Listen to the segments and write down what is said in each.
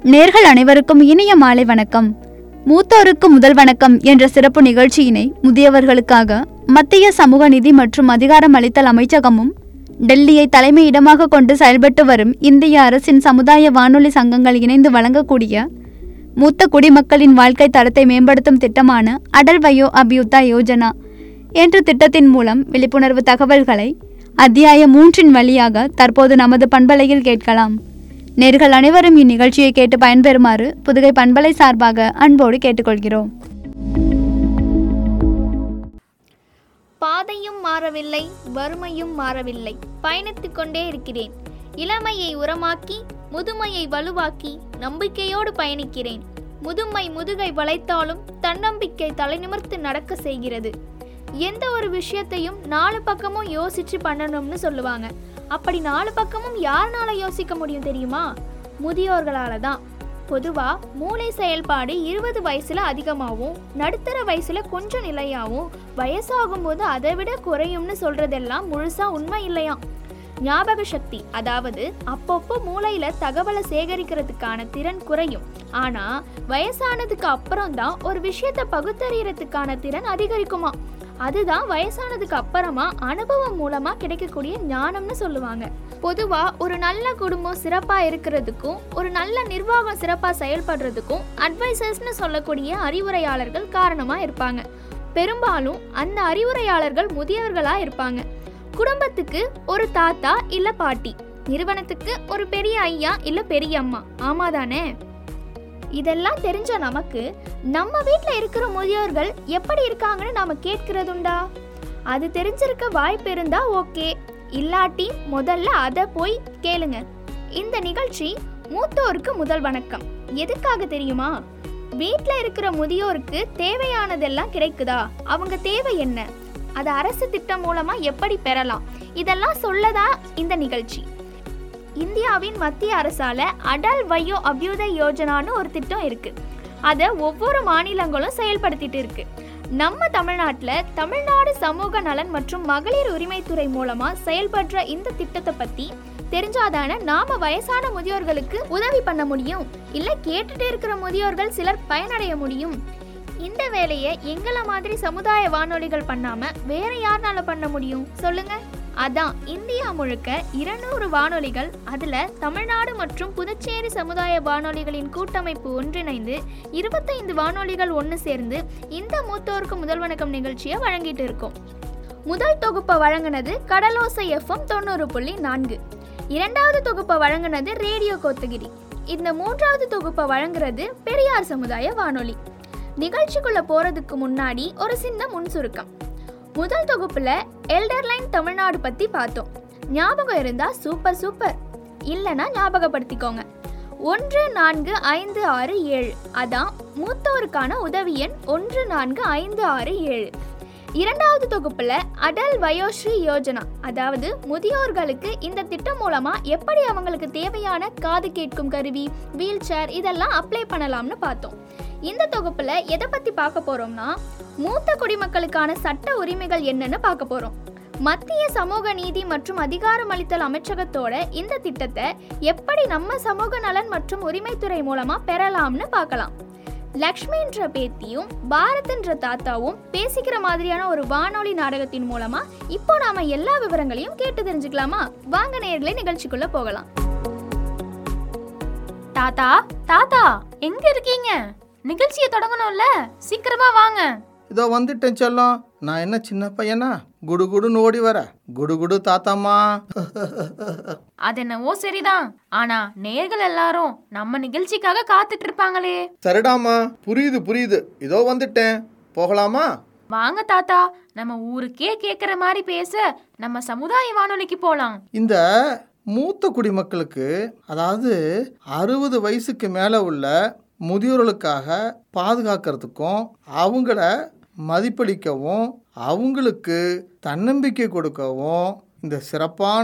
நேர்கள் அனைவருக்கும் இனிய மாலை வணக்கம் மூத்தோருக்கு முதல் வணக்கம் என்ற சிறப்பு நிகழ்ச்சியினை முதியவர்களுக்காக மத்திய சமூக நிதி மற்றும் அதிகாரம் அளித்தல் அமைச்சகமும் டெல்லியை தலைமையிடமாக கொண்டு செயல்பட்டு வரும் இந்திய அரசின் சமுதாய வானொலி சங்கங்கள் இணைந்து வழங்கக்கூடிய மூத்த குடிமக்களின் வாழ்க்கை தரத்தை மேம்படுத்தும் திட்டமான அடல் வயோ அபியுத்தா யோஜனா என்ற திட்டத்தின் மூலம் விழிப்புணர்வு தகவல்களை அத்தியாய மூன்றின் வழியாக தற்போது நமது பண்பலையில் கேட்கலாம் நேர்கள் அனைவரும் இந்நிகழ்ச்சியை கேட்டு பயன்பெறுமாறு புதுகை பண்பலை சார்பாக அன்போடு கேட்டுக்கொள்கிறோம் பாதையும் மாறவில்லை வறுமையும் மாறவில்லை பயணித்துக் கொண்டே இருக்கிறேன் இளமையை உரமாக்கி முதுமையை வலுவாக்கி நம்பிக்கையோடு பயணிக்கிறேன் முதுமை முதுகை வளைத்தாலும் தன்னம்பிக்கை தலைநிமிர்த்து நடக்க செய்கிறது எந்த ஒரு விஷயத்தையும் நாலு பக்கமும் யோசிச்சு பண்ணணும்னு சொல்லுவாங்க அப்படி நாலு பக்கமும் யாருனால யோசிக்க முடியும் தெரியுமா முதியோர்களால தான் பொதுவா மூளை செயல்பாடு இருபது வயசுல அதிகமாகவும் நடுத்தர வயசுல கொஞ்சம் நிலையாகவும் வயசாகும் போது அதை விட குறையும்னு சொல்றதெல்லாம் முழுசா உண்மை இல்லையாம் ஞாபக சக்தி அதாவது அப்பப்போ மூளையில தகவலை சேகரிக்கிறதுக்கான திறன் குறையும் ஆனா வயசானதுக்கு அப்புறம் தான் ஒரு விஷயத்தை பகுத்தறியறதுக்கான திறன் அதிகரிக்குமா அதுதான் வயசானதுக்கு அப்புறமா அனுபவம் மூலமா கிடைக்கக்கூடிய ஞானம்னு சொல்லுவாங்க பொதுவா ஒரு நல்ல குடும்பம் சிறப்பா இருக்கிறதுக்கும் ஒரு நல்ல நிர்வாகம் சிறப்பா செயல்படுறதுக்கும் அட்வைசர்ஸ்னு சொல்லக்கூடிய அறிவுரையாளர்கள் காரணமா இருப்பாங்க பெரும்பாலும் அந்த அறிவுரையாளர்கள் முதியவர்களா இருப்பாங்க குடும்பத்துக்கு ஒரு தாத்தா இல்ல பாட்டி நிறுவனத்துக்கு ஒரு பெரிய ஐயா இல்ல பெரிய அம்மா ஆமாதானே இதெல்லாம் தெரிஞ்ச நமக்கு நம்ம வீட்ல இருக்கிற முதியோர்கள் எப்படி இருக்காங்கன்னு நாம கேட்கிறதுண்டா அது தெரிஞ்சிருக்க வாய்ப்பு இருந்தா ஓகே இல்லாட்டி முதல்ல அதை போய் கேளுங்க இந்த நிகழ்ச்சி மூத்தோருக்கு முதல் வணக்கம் எதுக்காக தெரியுமா வீட்ல இருக்கிற முதியோருக்கு தேவையானதெல்லாம் கிடைக்குதா அவங்க தேவை என்ன அதை அரசு திட்டம் மூலமா எப்படி பெறலாம் இதெல்லாம் சொல்லதான் இந்த நிகழ்ச்சி இந்தியாவின் மத்திய அரசால அடல் வயோ அபியுதய் யோஜனான்னு ஒரு திட்டம் இருக்கு அதை ஒவ்வொரு மாநிலங்களும் செயல்படுத்திட்டு இருக்கு நம்ம தமிழ்நாட்டில் தமிழ்நாடு சமூக நலன் மற்றும் மகளிர் உரிமைத்துறை மூலமா செயல்படுற இந்த திட்டத்தை பத்தி தெரிஞ்சாதானே நாம வயசான முதியோர்களுக்கு உதவி பண்ண முடியும் இல்ல கேட்டுட்டு இருக்கிற முதியோர்கள் சிலர் பயனடைய முடியும் இந்த வேலையை எங்கள மாதிரி சமுதாய வானொலிகள் பண்ணாம வேற யாருனால பண்ண முடியும் சொல்லுங்க அதான் இந்தியா முழுக்க இருநூறு வானொலிகள் அதுல தமிழ்நாடு மற்றும் புதுச்சேரி சமுதாய வானொலிகளின் கூட்டமைப்பு ஒன்றிணைந்து இருபத்தைந்து வானொலிகள் ஒன்று சேர்ந்து இந்த மூத்தோருக்கு முதல் வணக்கம் நிகழ்ச்சியை வழங்கிட்டு இருக்கோம் முதல் தொகுப்பை வழங்கினது கடலோசை எஃப்எம் தொண்ணூறு புள்ளி நான்கு இரண்டாவது தொகுப்பை வழங்கினது ரேடியோ கோத்தகிரி இந்த மூன்றாவது தொகுப்பை வழங்குறது பெரியார் சமுதாய வானொலி நிகழ்ச்சிக்குள்ள போறதுக்கு முன்னாடி ஒரு சின்ன முன் சுருக்கம் முதல் தொகுப்புல எல்டர்லைன் தமிழ்நாடு பத்தி பார்த்தோம் ஞாபகம் இருந்தா சூப்பர் சூப்பர் இல்லைன்னா ஞாபகப்படுத்திக்கோங்க ஒன்று நான்கு ஐந்து ஆறு ஏழு அதான் மூத்தோருக்கான உதவி எண் ஒன்று நான்கு ஐந்து ஆறு ஏழு இரண்டாவது தொகுப்புல அடல் வயோஸ்ரீ யோஜனா அதாவது முதியோர்களுக்கு இந்த திட்டம் மூலமா எப்படி அவங்களுக்கு தேவையான காது கேட்கும் கருவி வீல் சேர் இதெல்லாம் அப்ளை பண்ணலாம்னு பார்த்தோம் இந்த தொகுப்புல எதை பத்தி பார்க்க போறோம்னா மூத்த குடிமக்களுக்கான சட்ட உரிமைகள் என்னன்னு பார்க்க போறோம் மத்திய சமூக நீதி மற்றும் அதிகாரமளித்தல் அமைச்சகத்தோட இந்த திட்டத்தை எப்படி நம்ம சமூக நலன் மற்றும் உரிமைத்துறை மூலமா பெறலாம்னு பார்க்கலாம் லக்ஷ்மின்ற பேத்தியும் பாரத்ன்ற தாத்தாவும் பேசிக்கிற மாதிரியான ஒரு வானொலி நாடகத்தின் மூலமா இப்போ நாம எல்லா விவரங்களையும் கேட்டு தெரிஞ்சுக்கலாமா வாங்க நேயர்களே நிகழ்ச்சிக்குள்ள போகலாம் தாத்தா தாத்தா எங்க இருக்கீங்க நிகழ்ச்சியை தொடங்கணும்ல சீக்கிரமா வாங்க இதோ வந்துட்டேன் செல்லம் நான் என்ன சின்ன பையனா குடு குடுன்னு ஓடி வர குடு குடு தாத்தாம்மா அது என்னவோ சரிதான் ஆனா நேர்கள் எல்லாரும் நம்ம நிகழ்ச்சிக்காக காத்துட்டு இருப்பாங்களே சரிடாம்மா புரியுது புரியுது இதோ வந்துட்டேன் போகலாமா வாங்க தாத்தா நம்ம ஊருக்கே கேக்குற மாதிரி பேச நம்ம சமுதாய வானொலிக்கு போலாம் இந்த மூத்த குடிமக்களுக்கு அதாவது அறுபது வயசுக்கு மேலே உள்ள முதியோர்களுக்காக பாதுகாக்கிறதுக்கும் அவங்கள மதிப்பளிக்கவும் அவங்களுக்கு தன்னம்பிக்கை கொடுக்கவும் இந்த சிறப்பான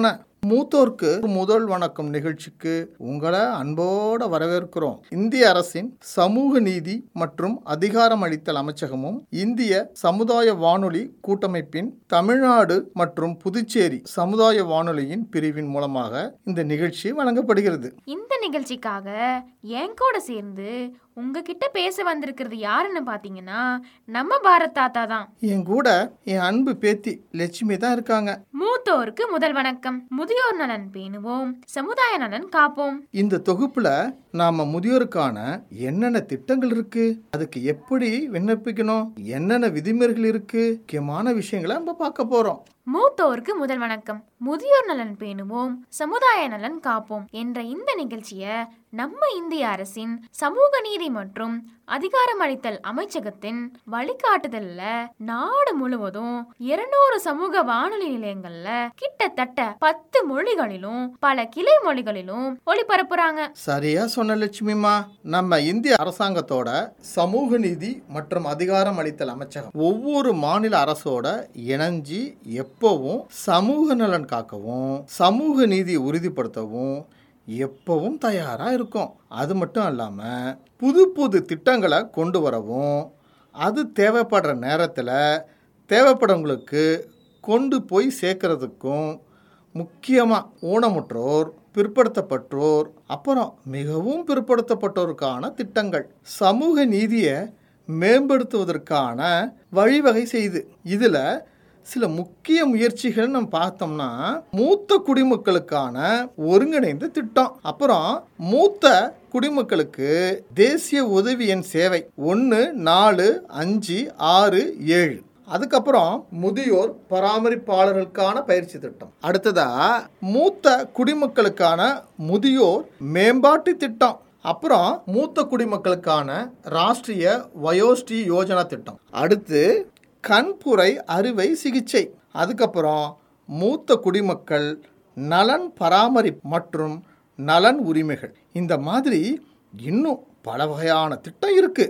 மூத்தோருக்கு முதல் வணக்கம் நிகழ்ச்சிக்கு உங்களை அன்போட வரவேற்கிறோம் இந்திய அரசின் சமூக நீதி மற்றும் அதிகாரமளித்தல் அமைச்சகமும் இந்திய சமுதாய வானொலி கூட்டமைப்பின் தமிழ்நாடு மற்றும் புதுச்சேரி சமுதாய வானொலியின் பிரிவின் மூலமாக இந்த நிகழ்ச்சி வழங்கப்படுகிறது இந்த நிகழ்ச்சிக்காக என் கூட சேர்ந்து உங்ககிட்ட பேச வந்திருக்கிறது யாருன்னு பாத்தீங்கன்னா நம்ம பாரத் தாத்தா தான் என் கூட என் அன்பு பேத்தி லட்சுமி தான் இருக்காங்க மூத்தோருக்கு முதல் வணக்கம் முதியோர் நலன் பேணுவோம் சமுதாய நலன் காப்போம் இந்த தொகுப்புல நாம முதியோருக்கான என்னென்ன திட்டங்கள் இருக்கு அதுக்கு எப்படி விண்ணப்பிக்கணும் என்னென்ன விதிமுறைகள் இருக்கு முக்கியமான விஷயங்களை நம்ம பார்க்க போறோம் மூத்தோருக்கு முதல் வணக்கம் முதியோர் நலன் பேணுவோம் சமுதாய நலன் காப்போம் என்ற இந்த நிகழ்ச்சியை நம்ம இந்திய அரசின் சமூக நீதி மற்றும் அதிகாரமளித்தல் அமைச்சகத்தின் வழிகாட்டுதல்ல நாடு முழுவதும் இருநூறு சமூக வானொலி நிலையங்கள்ல கிட்டத்தட்ட பத்து மொழிகளிலும் பல கிளை மொழிகளிலும் ஒளிபரப்புறாங்க சரியா சொன்ன லட்சுமிமா நம்ம இந்திய அரசாங்கத்தோட சமூக நீதி மற்றும் அதிகாரம் அளித்தல் அமைச்சகம் ஒவ்வொரு மாநில அரசோட இணைஞ்சு எப்பவும் சமூக நலன் காக்கவும் சமூக நீதியை உறுதிப்படுத்தவும் எப்பவும் தயாரா இருக்கும் அது மட்டும் இல்லாம புது புது திட்டங்களை கொண்டு வரவும் அது தேவைப்படுற நேரத்தில் தேவைப்படுறவங்களுக்கு கொண்டு போய் சேர்க்கறதுக்கும் முக்கியமாக ஊனமுற்றோர் பிற்படுத்தப்பட்டோர் அப்புறம் மிகவும் பிற்படுத்தப்பட்டோருக்கான திட்டங்கள் சமூக நீதியை மேம்படுத்துவதற்கான வழிவகை செய்து இதில் சில முக்கிய முயற்சிகள் நம்ம பார்த்தோம்னா மூத்த குடிமக்களுக்கான ஒருங்கிணைந்த திட்டம் அப்புறம் மூத்த குடிமக்களுக்கு தேசிய உதவி எண் சேவை ஒன்று நாலு அஞ்சு ஆறு ஏழு அதுக்கப்புறம் முதியோர் பராமரிப்பாளர்களுக்கான பயிற்சி திட்டம் அடுத்ததா மூத்த குடிமக்களுக்கான முதியோர் மேம்பாட்டு திட்டம் அப்புறம் மூத்த குடிமக்களுக்கான ராஷ்டிரிய வயோஸ்ரீ யோஜனா திட்டம் அடுத்து கண்புரை அறுவை சிகிச்சை அதுக்கப்புறம் மூத்த குடிமக்கள் நலன் பராமரிப்பு மற்றும் நலன் உரிமைகள் இந்த மாதிரி இன்னும் பல வகையான திட்டம் இருக்கு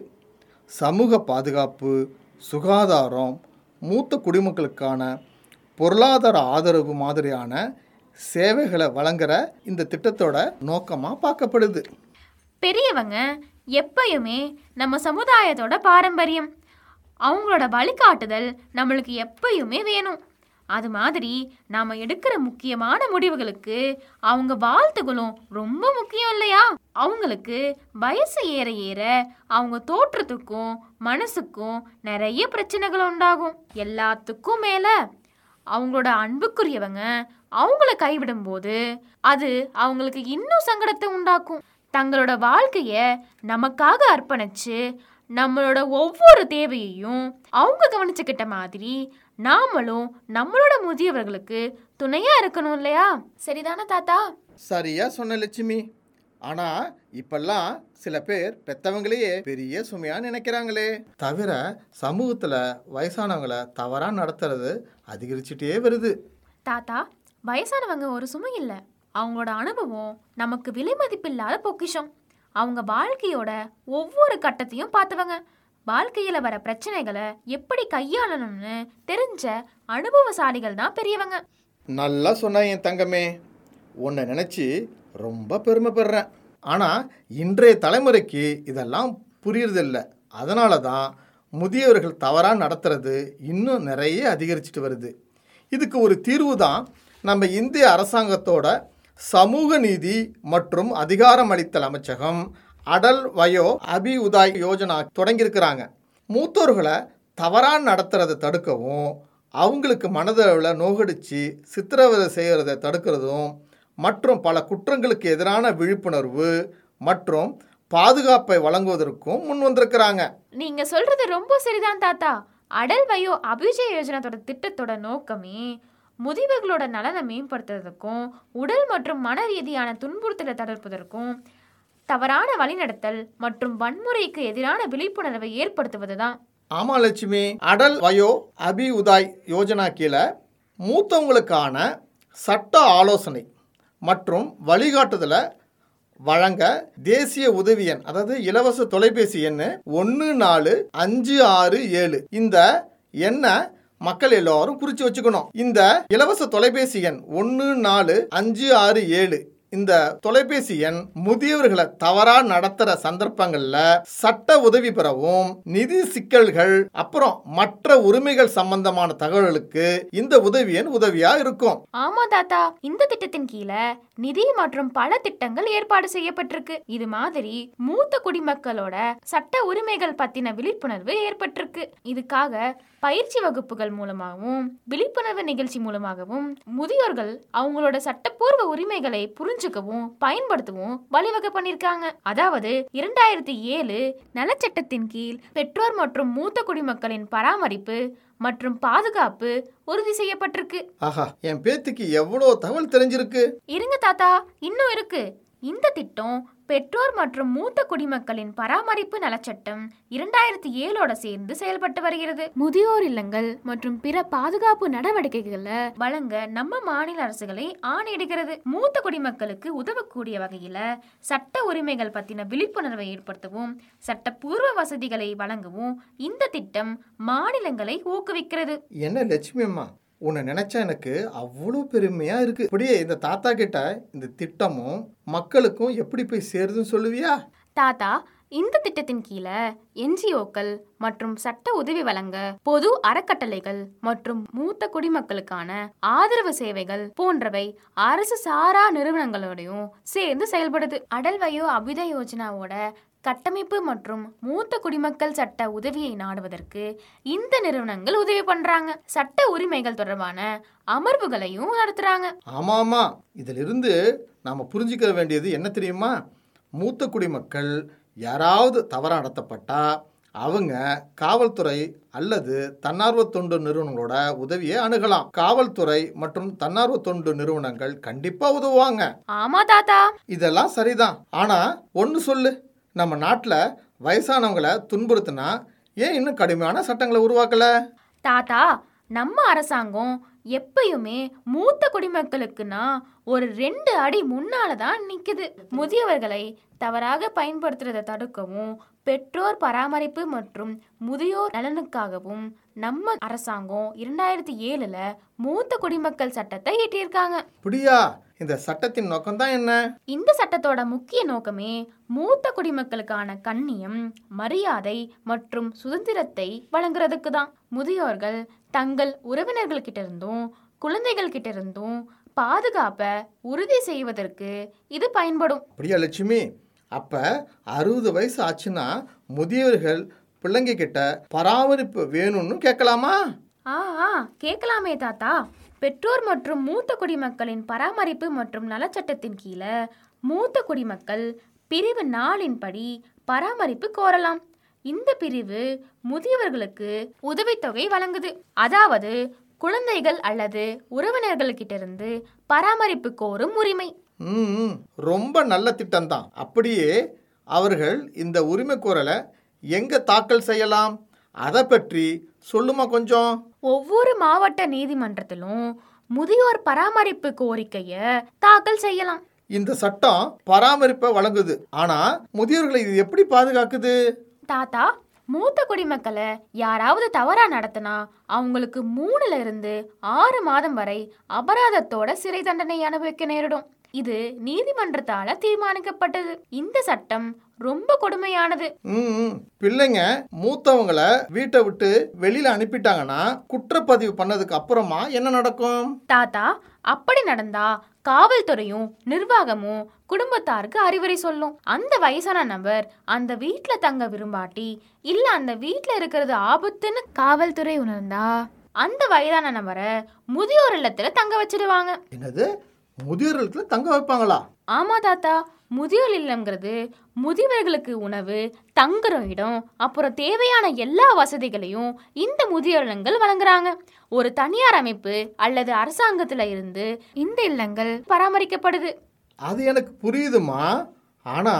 சமூக பாதுகாப்பு சுகாதாரம் மூத்த குடிமக்களுக்கான பொருளாதார ஆதரவு மாதிரியான சேவைகளை வழங்குற இந்த திட்டத்தோட நோக்கமாக பார்க்கப்படுது பெரியவங்க எப்பயுமே நம்ம சமுதாயத்தோட பாரம்பரியம் அவங்களோட வழிகாட்டுதல் நம்மளுக்கு எப்பயுமே வேணும் அது மாதிரி நாம் எடுக்கிற முக்கியமான முடிவுகளுக்கு அவங்க வாழ்த்துகளும் ரொம்ப முக்கியம் இல்லையா அவங்களுக்கு வயசு ஏற ஏற அவங்க தோற்றத்துக்கும் மனசுக்கும் நிறைய பிரச்சனைகள் உண்டாகும் எல்லாத்துக்கும் மேலே அவங்களோட அன்புக்குரியவங்க அவங்கள கைவிடும்போது அது அவங்களுக்கு இன்னும் சங்கடத்தை உண்டாக்கும் தங்களோட வாழ்க்கைய நமக்காக அர்ப்பணிச்சு நம்மளோட ஒவ்வொரு தேவையையும் அவங்க கவனிச்சுக்கிட்ட மாதிரி நாமளும் நம்மளோட முதியவர்களுக்கு துணையா இருக்கணும் இல்லையா சரிதானே தாத்தா சரியா சொன்ன லட்சுமி ஆனால் இப்பெல்லாம் சில பேர் பெத்தவங்களையே பெரிய சுமையா நினைக்கிறாங்களே தவிர சமூகத்தில் வயசானவங்களை தவறாக நடத்துறது அதிகரிச்சுட்டே வருது தாத்தா வயசானவங்க ஒரு சுமை இல்லை அவங்களோட அனுபவம் நமக்கு விலை மதிப்பில்லாத பொக்கிஷம் அவங்க வாழ்க்கையோட ஒவ்வொரு கட்டத்தையும் பார்த்தவங்க வாழ்க்கையில வர பிரச்சனைகளை எப்படி கையாளணும்னு தெரிஞ்ச அனுபவசாலிகள் தான் பெரியவங்க நல்லா சொன்ன என் தங்கமே உன்னை நினச்சி ரொம்ப பெருமைப்படுறேன் ஆனால் இன்றைய தலைமுறைக்கு இதெல்லாம் புரியறதில்ல அதனால தான் முதியவர்கள் தவறாக நடத்துறது இன்னும் நிறைய அதிகரிச்சுட்டு வருது இதுக்கு ஒரு தீர்வு தான் நம்ம இந்திய அரசாங்கத்தோட சமூக நீதி மற்றும் அதிகாரமளித்தல் அமைச்சகம் அடல் வயோ அபி உதாய் யோஜனா தொடங்கியிருக்கிறாங்க மூத்தோர்களை தவறாக நடத்துறதை தடுக்கவும் அவங்களுக்கு மனதளவில் நோகடிச்சு சித்திரவதை செய்கிறத தடுக்கிறதும் மற்றும் பல குற்றங்களுக்கு எதிரான விழிப்புணர்வு மற்றும் பாதுகாப்பை வழங்குவதற்கும் முன் வந்திருக்கிறாங்க நீங்க சொல்றது ரொம்ப சரிதான் தாத்தா அடல் வயோ அபிஜய யோஜனாத்தோட திட்டத்தோட நோக்கமே முதியவர்களோட நலனை மேம்படுத்துறதுக்கும் உடல் மற்றும் மன ரீதியான துன்புறுத்தலை தடுப்பதற்கும் தவறான வழிநடத்தல் மற்றும் வன்முறைக்கு எதிரான விழிப்புணர்வை ஏற்படுத்துவது தான் ஆமா லட்சுமி அடல் வயோ அபி உதாய் யோஜனா கீழே மூத்தவங்களுக்கான சட்ட ஆலோசனை மற்றும் வழிகாட்டுதலை வழங்க தேசிய உதவி எண் அதாவது இலவச தொலைபேசி எண் ஒன்று நாலு அஞ்சு ஆறு ஏழு இந்த எண்ணை மக்கள் எல்லாரும் குறிச்சு வச்சுக்கணும் இந்த இலவச தொலைபேசி எண் ஒன்று நாலு அஞ்சு ஆறு ஏழு இந்த தொலைபேசி எண் முதியவர்களை தவறா நடத்துற சந்தர்ப்பங்கள்ல சட்ட உதவி பெறவும் நிதி சிக்கல்கள் அப்புறம் மற்ற உரிமைகள் சம்பந்தமான தகவல்களுக்கு இந்த உதவி எண் உதவியா இருக்கும் ஆமா தாத்தா இந்த திட்டத்தின் கீழே நிதி மற்றும் பல திட்டங்கள் ஏற்பாடு செய்யப்பட்டிருக்கு இது மாதிரி மூத்த குடிமக்களோட சட்ட உரிமைகள் பத்தின விழிப்புணர்வு ஏற்பட்டிருக்கு இதுக்காக பயிற்சி வகுப்புகள் மூலமாகவும் விழிப்புணர்வு நிகழ்ச்சி மூலமாகவும் முதியோர்கள் அவங்களோட சட்டப்பூர்வ உரிமைகளை புரிஞ்சுக்கவும் பயன்படுத்தவும் வழிவகை பண்ணிருக்காங்க அதாவது இரண்டாயிரத்தி ஏழு நலச்சட்டத்தின் கீழ் பெற்றோர் மற்றும் மூத்த குடிமக்களின் பராமரிப்பு மற்றும் பாதுகாப்பு உறுதி செய்யப்பட்டிருக்கு ஆஹா என் பேத்திக்கு எவ்வளோ தகவல் தெரிஞ்சிருக்கு இருங்க தாத்தா இன்னும் இருக்கு இந்த திட்டம் பெற்றோர் மற்றும் மூத்த குடிமக்களின் பராமரிப்பு நலச்சட்டம் இரண்டாயிரத்தி ஏழோட சேர்ந்து செயல்பட்டு வருகிறது முதியோர் இல்லங்கள் மற்றும் பிற பாதுகாப்பு நடவடிக்கைகளை வழங்க நம்ம மாநில அரசுகளை ஆணையிடுகிறது மூத்த குடிமக்களுக்கு உதவக்கூடிய வகையில சட்ட உரிமைகள் பத்தின விழிப்புணர்வை ஏற்படுத்தவும் சட்டப்பூர்வ வசதிகளை வழங்கவும் இந்த திட்டம் மாநிலங்களை ஊக்குவிக்கிறது என்ன லட்சுமி அம்மா உன்னை நினைச்சா எனக்கு அவ்வளோ பெருமையா இருக்கு அப்படியே இந்த தாத்தா கிட்ட இந்த திட்டமும் மக்களுக்கும் எப்படி போய் சேருதுன்னு சொல்லுவியா தாத்தா இந்த திட்டத்தின் கீழே என்ஜிஓக்கள் மற்றும் சட்ட உதவி வழங்க பொது அறக்கட்டளைகள் மற்றும் மூத்த குடிமக்களுக்கான ஆதரவு சேவைகள் போன்றவை அரசு சாரா நிறுவனங்களோடையும் சேர்ந்து செயல்படுது அடல் வயோ அபித யோஜனாவோட கட்டமைப்பு மற்றும் மூத்த குடிமக்கள் சட்ட உதவியை நாடுவதற்கு இந்த நிறுவனங்கள் உதவி பண்றாங்க சட்ட உரிமைகள் தொடர்பான அமர்வுகளையும் நடத்துறாங்க ஆமா ஆமா இதிலிருந்து நாம புரிஞ்சுக்க வேண்டியது என்ன தெரியுமா மூத்த குடிமக்கள் யாராவது தவறா நடத்தப்பட்டா அவங்க காவல்துறை அல்லது தன்னார்வ தொண்டு நிறுவனங்களோட உதவியை அணுகலாம் காவல்துறை மற்றும் தன்னார்வ தொண்டு நிறுவனங்கள் கண்டிப்பா உதவுவாங்க ஆமா தாத்தா இதெல்லாம் சரிதான் ஆனா ஒன்று சொல்லு நம்ம நாட்டில் வயசானவங்களை துன்புறுத்தினா ஏன் இன்னும் கடுமையான சட்டங்களை உருவாக்கல தாத்தா நம்ம அரசாங்கம் எப்பயுமே மூத்த குடிமக்களுக்குன்னா ஒரு ரெண்டு அடி முன்னால தான் நிக்குது முதியவர்களை தவறாக பயன்படுத்துறதை தடுக்கவும் பெற்றோர் பராமரிப்பு மற்றும் முதியோர் நலனுக்காகவும் நம்ம அரசாங்கம் இரண்டாயிரத்தி ஏழுல மூத்த குடிமக்கள் சட்டத்தை இயற்றியிருக்காங்க அப்படியா இந்த சட்டத்தின் நோக்கம்தான் என்ன இந்த சட்டத்தோட முக்கிய நோக்கமே மூத்த குடிமக்களுக்கான கண்ணியம் மரியாதை மற்றும் சுதந்திரத்தை வழங்குறதுக்கு தான் முதியோர்கள் தங்கள் உறவினர்கள்கிட்ட இருந்தும் குழந்தைகள் கிட்ட இருந்தும் பாதுகாப்பை உறுதி செய்வதற்கு இது பயன்படும் அப்படியா லட்சுமி அப்ப அறுபது வயசு ஆச்சுன்னா முதியவர்கள் பிள்ளைங்க கிட்ட பராமரிப்பு வேணும்னு கேட்கலாமா ஆ ஆ கேட்கலாமே தாத்தா பெற்றோர் மற்றும் மூத்த குடிமக்களின் பராமரிப்பு மற்றும் நலச்சட்டத்தின் கீழே மூத்த குடிமக்கள் பிரிவு நாலின்படி பராமரிப்பு கோரலாம் இந்த பிரிவு முதியவர்களுக்கு உதவித்தொகை வழங்குது அதாவது குழந்தைகள் அல்லது உறவினர்கள்கிட்ட இருந்து பராமரிப்பு கோரும் உரிமை ம் ரொம்ப நல்ல திட்டம்தான் அப்படியே அவர்கள் இந்த உரிமை கோரலை எங்க தாக்கல் செய்யலாம் அதை பற்றி சொல்லுமா கொஞ்சம் ஒவ்வொரு மாவட்ட நீதிமன்றத்திலும் முதியோர் பராமரிப்பு கோரிக்கையை தாக்கல் செய்யலாம் இந்த சட்டம் பராமரிப்பை வழங்குது ஆனா முதியோர்களை இது எப்படி பாதுகாக்குது தாத்தா மூத்த குடிமக்களை யாராவது தவறா நடத்தினா அவங்களுக்கு மூணுல இருந்து ஆறு மாதம் வரை அபராதத்தோட சிறை தண்டனை அனுபவிக்க நேரிடும் இது நீதிமன்றத்தால தீர்மானிக்கப்பட்டது இந்த சட்டம் ரொம்ப கொடுமையானது ம் ம். பிள்ளைங்க மூத்தவங்களை வீட்டை விட்டு வெளியில அனுப்பிட்டாங்கன்னா குற்றப்பதிவு பண்ணதுக்கு அப்புறமா என்ன நடக்கும் தாத்தா அப்படி நடந்தா காவல்துறையும் நிர்வாகமும் குடும்பத்தாருக்கு அறிவுரை சொல்லும் அந்த வயசான நபர் அந்த வீட்ல தங்க விரும்பாட்டி இல்ல அந்த வீட்ல இருக்கிறது ஆபத்துன்னு காவல்துறை உணர்ந்தா அந்த வயதான நபரை முதியோர் இல்லத்துல தங்க வச்சிடுவாங்க என்னது முதியோர்களுக்கு தங்க வைப்பாங்களா ஆமா தாத்தா முதியோர் இல்லம்ங்கிறது முதியவர்களுக்கு உணவு தங்குற இடம் அப்புறம் தேவையான எல்லா வசதிகளையும் இந்த முதியோர் இல்லங்கள் வழங்குறாங்க ஒரு தனியார் அமைப்பு அல்லது அரசாங்கத்துல இருந்து இந்த இல்லங்கள் பராமரிக்கப்படுது அது எனக்கு புரியுதுமா ஆனா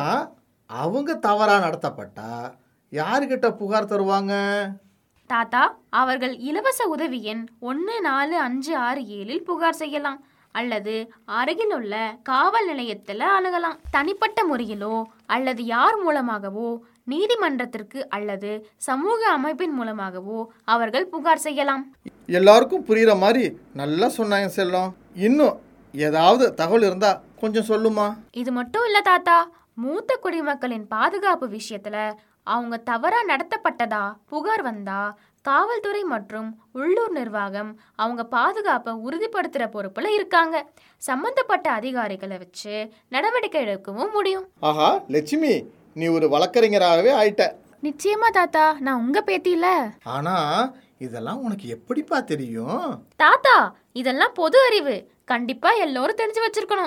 அவங்க தவறா நடத்தப்பட்டா யாருக்கிட்ட புகார் தருவாங்க தாத்தா அவர்கள் இலவச உதவி எண் ஒன்று நாலு அஞ்சு ஆறு ஏழில் புகார் செய்யலாம் அல்லது அருகிலுள்ள காவல் நிலையத்தில் அணுகலாம் தனிப்பட்ட முறையிலோ அல்லது யார் மூலமாகவோ நீதிமன்றத்திற்கு அல்லது சமூக அமைப்பின் மூலமாகவோ அவர்கள் புகார் செய்யலாம் எல்லாருக்கும் புரிகிற மாதிரி நல்லா சொன்னாங்க செல்லம் இன்னும் ஏதாவது தகவல் இருந்தால் கொஞ்சம் சொல்லுமா இது மட்டும் இல்ல தாத்தா மூத்த குடிமக்களின் பாதுகாப்பு விஷயத்துல அவங்க தவறா நடத்தப்பட்டதா புகார் வந்தா காவல்துறை மற்றும் உள்ளூர் நிர்வாகம் அவங்க பாதுகாப்பை உறுதிப்படுத்துற பொறுப்புல இருக்காங்க சம்பந்தப்பட்ட அதிகாரிகளை வச்சு நடவடிக்கை எடுக்கவும் முடியும் ஆஹா லட்சுமி நீ ஒரு வழக்கறிஞராகவே ஆயிட்ட நிச்சயமா தாத்தா நான் உங்க பேத்தியில ஆனால் இதெல்லாம் உனக்கு எப்படிப்பா தெரியும் தாத்தா இதெல்லாம் பொது அறிவு கண்டிப்பா எல்லோரும் தெரிஞ்சு வச்சிருக்கணும்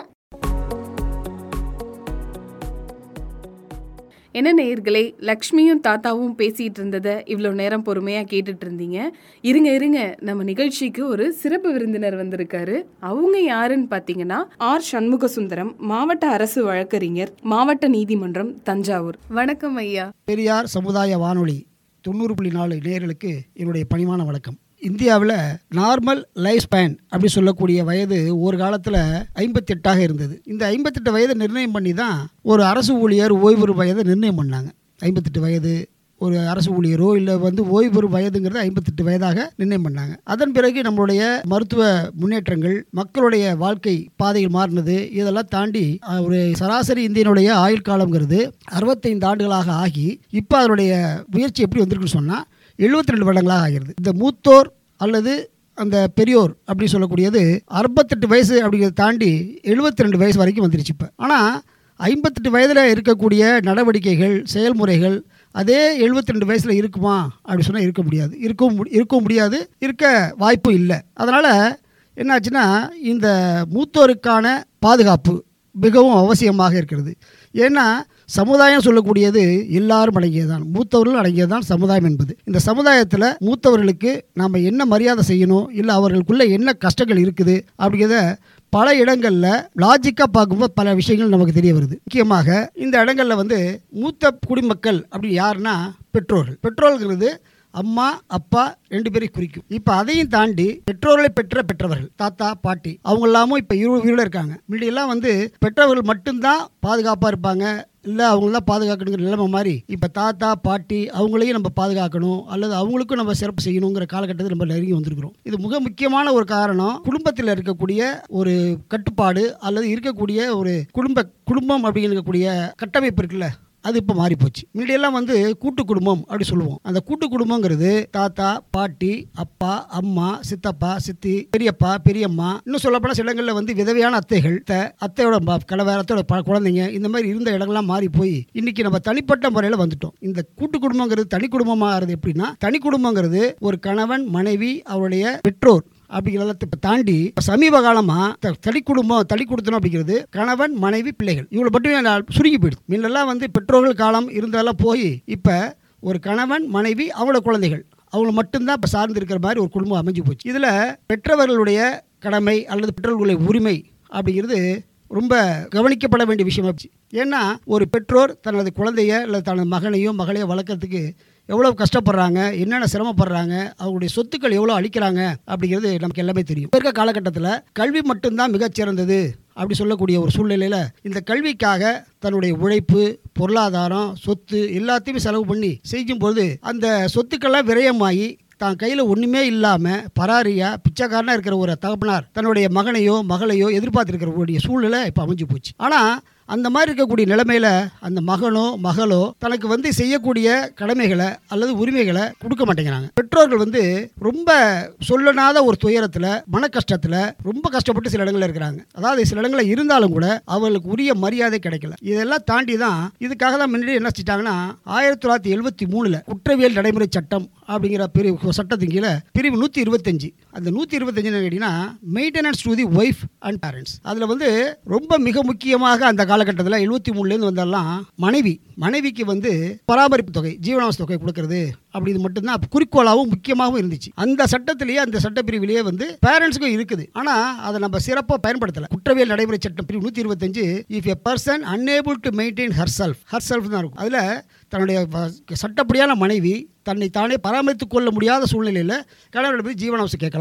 என்ன நேயர்களே லக்ஷ்மியும் தாத்தாவும் பேசிட்டு இருந்ததை இவ்வளோ நேரம் பொறுமையாக கேட்டுட்டு இருந்தீங்க இருங்க இருங்க நம்ம நிகழ்ச்சிக்கு ஒரு சிறப்பு விருந்தினர் வந்திருக்காரு அவங்க யாருன்னு பார்த்தீங்கன்னா ஆர் சண்முக சுந்தரம் மாவட்ட அரசு வழக்கறிஞர் மாவட்ட நீதிமன்றம் தஞ்சாவூர் வணக்கம் ஐயா பெரியார் சமுதாய வானொலி தொண்ணூறு புள்ளி நாலு நேயர்களுக்கு என்னுடைய பணிவான வணக்கம் இந்தியாவில் நார்மல் லைஃப் ஸ்பேன் அப்படி சொல்லக்கூடிய வயது ஒரு காலத்தில் ஐம்பத்தெட்டாக இருந்தது இந்த ஐம்பத்தெட்டு வயதை நிர்ணயம் பண்ணி தான் ஒரு அரசு ஊழியர் ஓய்வு பெறும் வயதை நிர்ணயம் பண்ணாங்க ஐம்பத்தெட்டு வயது ஒரு அரசு ஊழியரோ இல்லை வந்து ஓய்வு பெறும் வயதுங்கிறது ஐம்பத்தெட்டு வயதாக நிர்ணயம் பண்ணாங்க அதன் பிறகு நம்மளுடைய மருத்துவ முன்னேற்றங்கள் மக்களுடைய வாழ்க்கை பாதைகள் மாறினது இதெல்லாம் தாண்டி அஹ், ஒரு சராசரி இந்தியனுடைய ஆயுள் காலங்கிறது அறுபத்தைந்து ஆண்டுகளாக ஆகி இப்போ அதனுடைய முயற்சி எப்படி வந்திருக்குன்னு சொன்னால் எழுபத்தி ரெண்டு வருடங்களாக ஆகிறது இந்த மூத்தோர் அல்லது அந்த பெரியோர் அப்படி சொல்லக்கூடியது அறுபத்தெட்டு வயசு அப்படிங்கிறத தாண்டி எழுபத்தி ரெண்டு வயசு வரைக்கும் வந்துருச்சு இப்போ ஆனால் ஐம்பத்தெட்டு வயதில் இருக்கக்கூடிய நடவடிக்கைகள் செயல்முறைகள் அதே எழுபத்தி ரெண்டு வயசில் இருக்குமா அப்படி சொன்னால் இருக்க முடியாது இருக்கவும் முடி- இருக்கவும் முடியாது இருக்க வாய்ப்பும் இல்லை அதனால் என்னாச்சுன்னா இந்த மூத்தோருக்கான பாதுகாப்பு மிகவும் அவசியமாக இருக்கிறது ஏன்னா சமுதாயம் சொல்லக்கூடியது எல்லாரும் அடங்கியதுதான் மூத்தவர்கள் அடங்கியதுதான் சமுதாயம் என்பது இந்த சமுதாயத்தில் மூத்தவர்களுக்கு நாம் என்ன மரியாதை செய்யணும் இல்லை அவர்களுக்குள்ள என்ன கஷ்டங்கள் இருக்குது அப்படிங்கிறத பல இடங்களில் லாஜிக்காக பார்க்கும்போது பல விஷயங்கள் நமக்கு தெரிய வருது முக்கியமாக இந்த இடங்களில் வந்து மூத்த குடிமக்கள் அப்படி யாருன்னா பெற்றோர்கள் பெற்றோர்கள்ங்கிறது அம்மா அப்பா ரெண்டு பேரையும் குறிக்கும் இப்போ அதையும் தாண்டி பெற்றோர்களை பெற்ற பெற்றவர்கள் தாத்தா பாட்டி அவங்க எல்லாமும் இப்போ இரு உயிரோட இருக்காங்க முன்னாடியெல்லாம் வந்து பெற்றவர்கள் மட்டும்தான் பாதுகாப்பாக இருப்பாங்க இல்லை அவங்கள தான் பாதுகாக்கணுங்கிற நிலைமை மாதிரி இப்போ தாத்தா பாட்டி அவங்களையும் நம்ம பாதுகாக்கணும் அல்லது அவங்களுக்கும் நம்ம சிறப்பு செய்யணுங்கிற காலகட்டத்தில் நம்ம நெருங்கி வந்திருக்கிறோம் இது மிக முக்கியமான ஒரு காரணம் குடும்பத்தில் இருக்கக்கூடிய ஒரு கட்டுப்பாடு அல்லது இருக்கக்கூடிய ஒரு குடும்ப குடும்பம் அப்படிங்கக்கூடிய கட்டமைப்பு இருக்குல்ல அது இப்போ மாறி போச்சு முன்னாடியெல்லாம் வந்து கூட்டு குடும்பம் அப்படி சொல்லுவோம் அந்த கூட்டு குடும்பங்கிறது தாத்தா பாட்டி அப்பா அம்மா சித்தப்பா சித்தி பெரியப்பா பெரியம்மா இன்னும் சொல்லப்போனால் சில இடங்களில் வந்து விதவையான அத்தைகள் அத்தை, அத்தையோட ம- கணவர் அத்தையோட ப- குழந்தைங்க இந்த மாதிரி இருந்த இடங்கள்லாம் மாறி போய் இன்னைக்கு நம்ம தனிப்பட்ட முறையில் வந்துட்டோம் இந்த கூட்டு குடும்பங்கிறது தனி குடும்பமாகிறது எப்படின்னா தனி குடும்பங்கிறது ஒரு கணவன் மனைவி அவருடைய பெற்றோர் அப்படிங்கிறத இப்போ தாண்டி இப்ப சமீப காலமாக தனி குடும்பம் தனி கொடுத்தணும் அப்படிங்கிறது கணவன் மனைவி பிள்ளைகள் இவ்வளோ மட்டுமே நான் சுருங்கி போயிடுது முன்னெல்லாம் வந்து பெற்றோர்கள் காலம் இருந்ததெல்லாம் போய் இப்போ ஒரு கணவன் மனைவி அவங்களோட குழந்தைகள் அவங்க மட்டும்தான் இப்போ சார்ந்து இருக்கிற மாதிரி ஒரு குடும்பம் அமைஞ்சு போச்சு இதில் பெற்றவர்களுடைய கடமை அல்லது பெற்றோர்களுடைய உரிமை அப்படிங்கிறது ரொம்ப கவனிக்கப்பட வேண்டிய விஷயமாச்சு ஏன்னா ஒரு பெற்றோர் தனது குழந்தைய அல்லது தனது மகனையோ மகளையோ வளர்க்கறதுக்கு எவ்வளோ கஷ்டப்படுறாங்க என்னென்ன சிரமப்படுறாங்க அவங்களுடைய சொத்துக்கள் எவ்வளோ அழிக்கிறாங்க அப்படிங்கிறது நமக்கு எல்லாமே தெரியும் இப்ப இருக்க காலகட்டத்தில் கல்வி மட்டும்தான் மிகச்சிறந்தது அப்படி சொல்லக்கூடிய ஒரு சூழ்நிலையில் இந்த கல்விக்காக தன்னுடைய உழைப்பு பொருளாதாரம் சொத்து எல்லாத்தையுமே செலவு பண்ணி செய்யும்போது அந்த சொத்துக்கள்லாம் விரயமாகி தான் கையில் ஒன்றுமே இல்லாமல் பராரியா பிச்சைக்காரனாக இருக்கிற ஒரு தகப்பனார் தன்னுடைய மகனையோ மகளையோ எதிர்பார்த்துருக்கிற ஒரு சூழ்நிலை இப்போ அமைஞ்சு போச்சு ஆனால் அந்த மாதிரி இருக்கக்கூடிய நிலைமையில் அந்த மகனோ மகளோ தனக்கு வந்து செய்யக்கூடிய கடமைகளை அல்லது உரிமைகளை கொடுக்க மாட்டேங்கிறாங்க பெற்றோர்கள் வந்து ரொம்ப சொல்லனாத ஒரு துயரத்தில் மன கஷ்டத்தில் ரொம்ப கஷ்டப்பட்டு சில இடங்களில் இருக்கிறாங்க அதாவது சில இடங்களில் இருந்தாலும் கூட அவர்களுக்கு உரிய மரியாதை கிடைக்கல இதெல்லாம் தாண்டி தான் இதுக்காக தான் முன்னாடி என்ன செஞ்சிட்டாங்கன்னா ஆயிரத்தி தொள்ளாயிரத்தி எழுபத்தி மூணில் குற்றவியல் நடைமுறை சட்டம் அப்படிங்கிற பிரிவு சட்டத்தின் கீழே பிரிவு நூற்றி இருபத்தஞ்சு அந்த நூற்றி இருபத்தஞ்சு கேட்டிங்கன்னா maintenance to the wife and parents அதில் வந்து ரொம்ப மிக முக்கியமாக அந்த காலகட்டத்தில் எழுபத்தி மூணுலேருந்து வந்தெல்லாம் மனைவி மனைவிக்கு வந்து பராமரிப்பு தொகை ஜீவனாம்ச தொகை கொடுக்கறது அப்படி இது மட்டும்தான் குறிக்கோளாகவும் முக்கியமாகவும் இருந்துச்சு அந்த சட்டத்திலேயே அந்த சட்டப்பிரிவிலேயே வந்து பேரண்ட்ஸுக்கும் இருக்குது ஆனால் அதை நம்ம சிறப்பாக பயன்படுத்தலை குற்றவியல் நடைமுறை சட்டம் பிரிவு நூற்றி இருபத்தஞ்சு if a person unable to maintain herself herself தான் இருக்கும் அதில் தன்னுடைய வ- சட்டப்படியான மனைவி தன்னை தானே பராமரித்துக் கொள்ள முடியாத சூழ்நிலையில் கணவரிடம் போய் ஜீவனாம்சம் கேட்கலாம்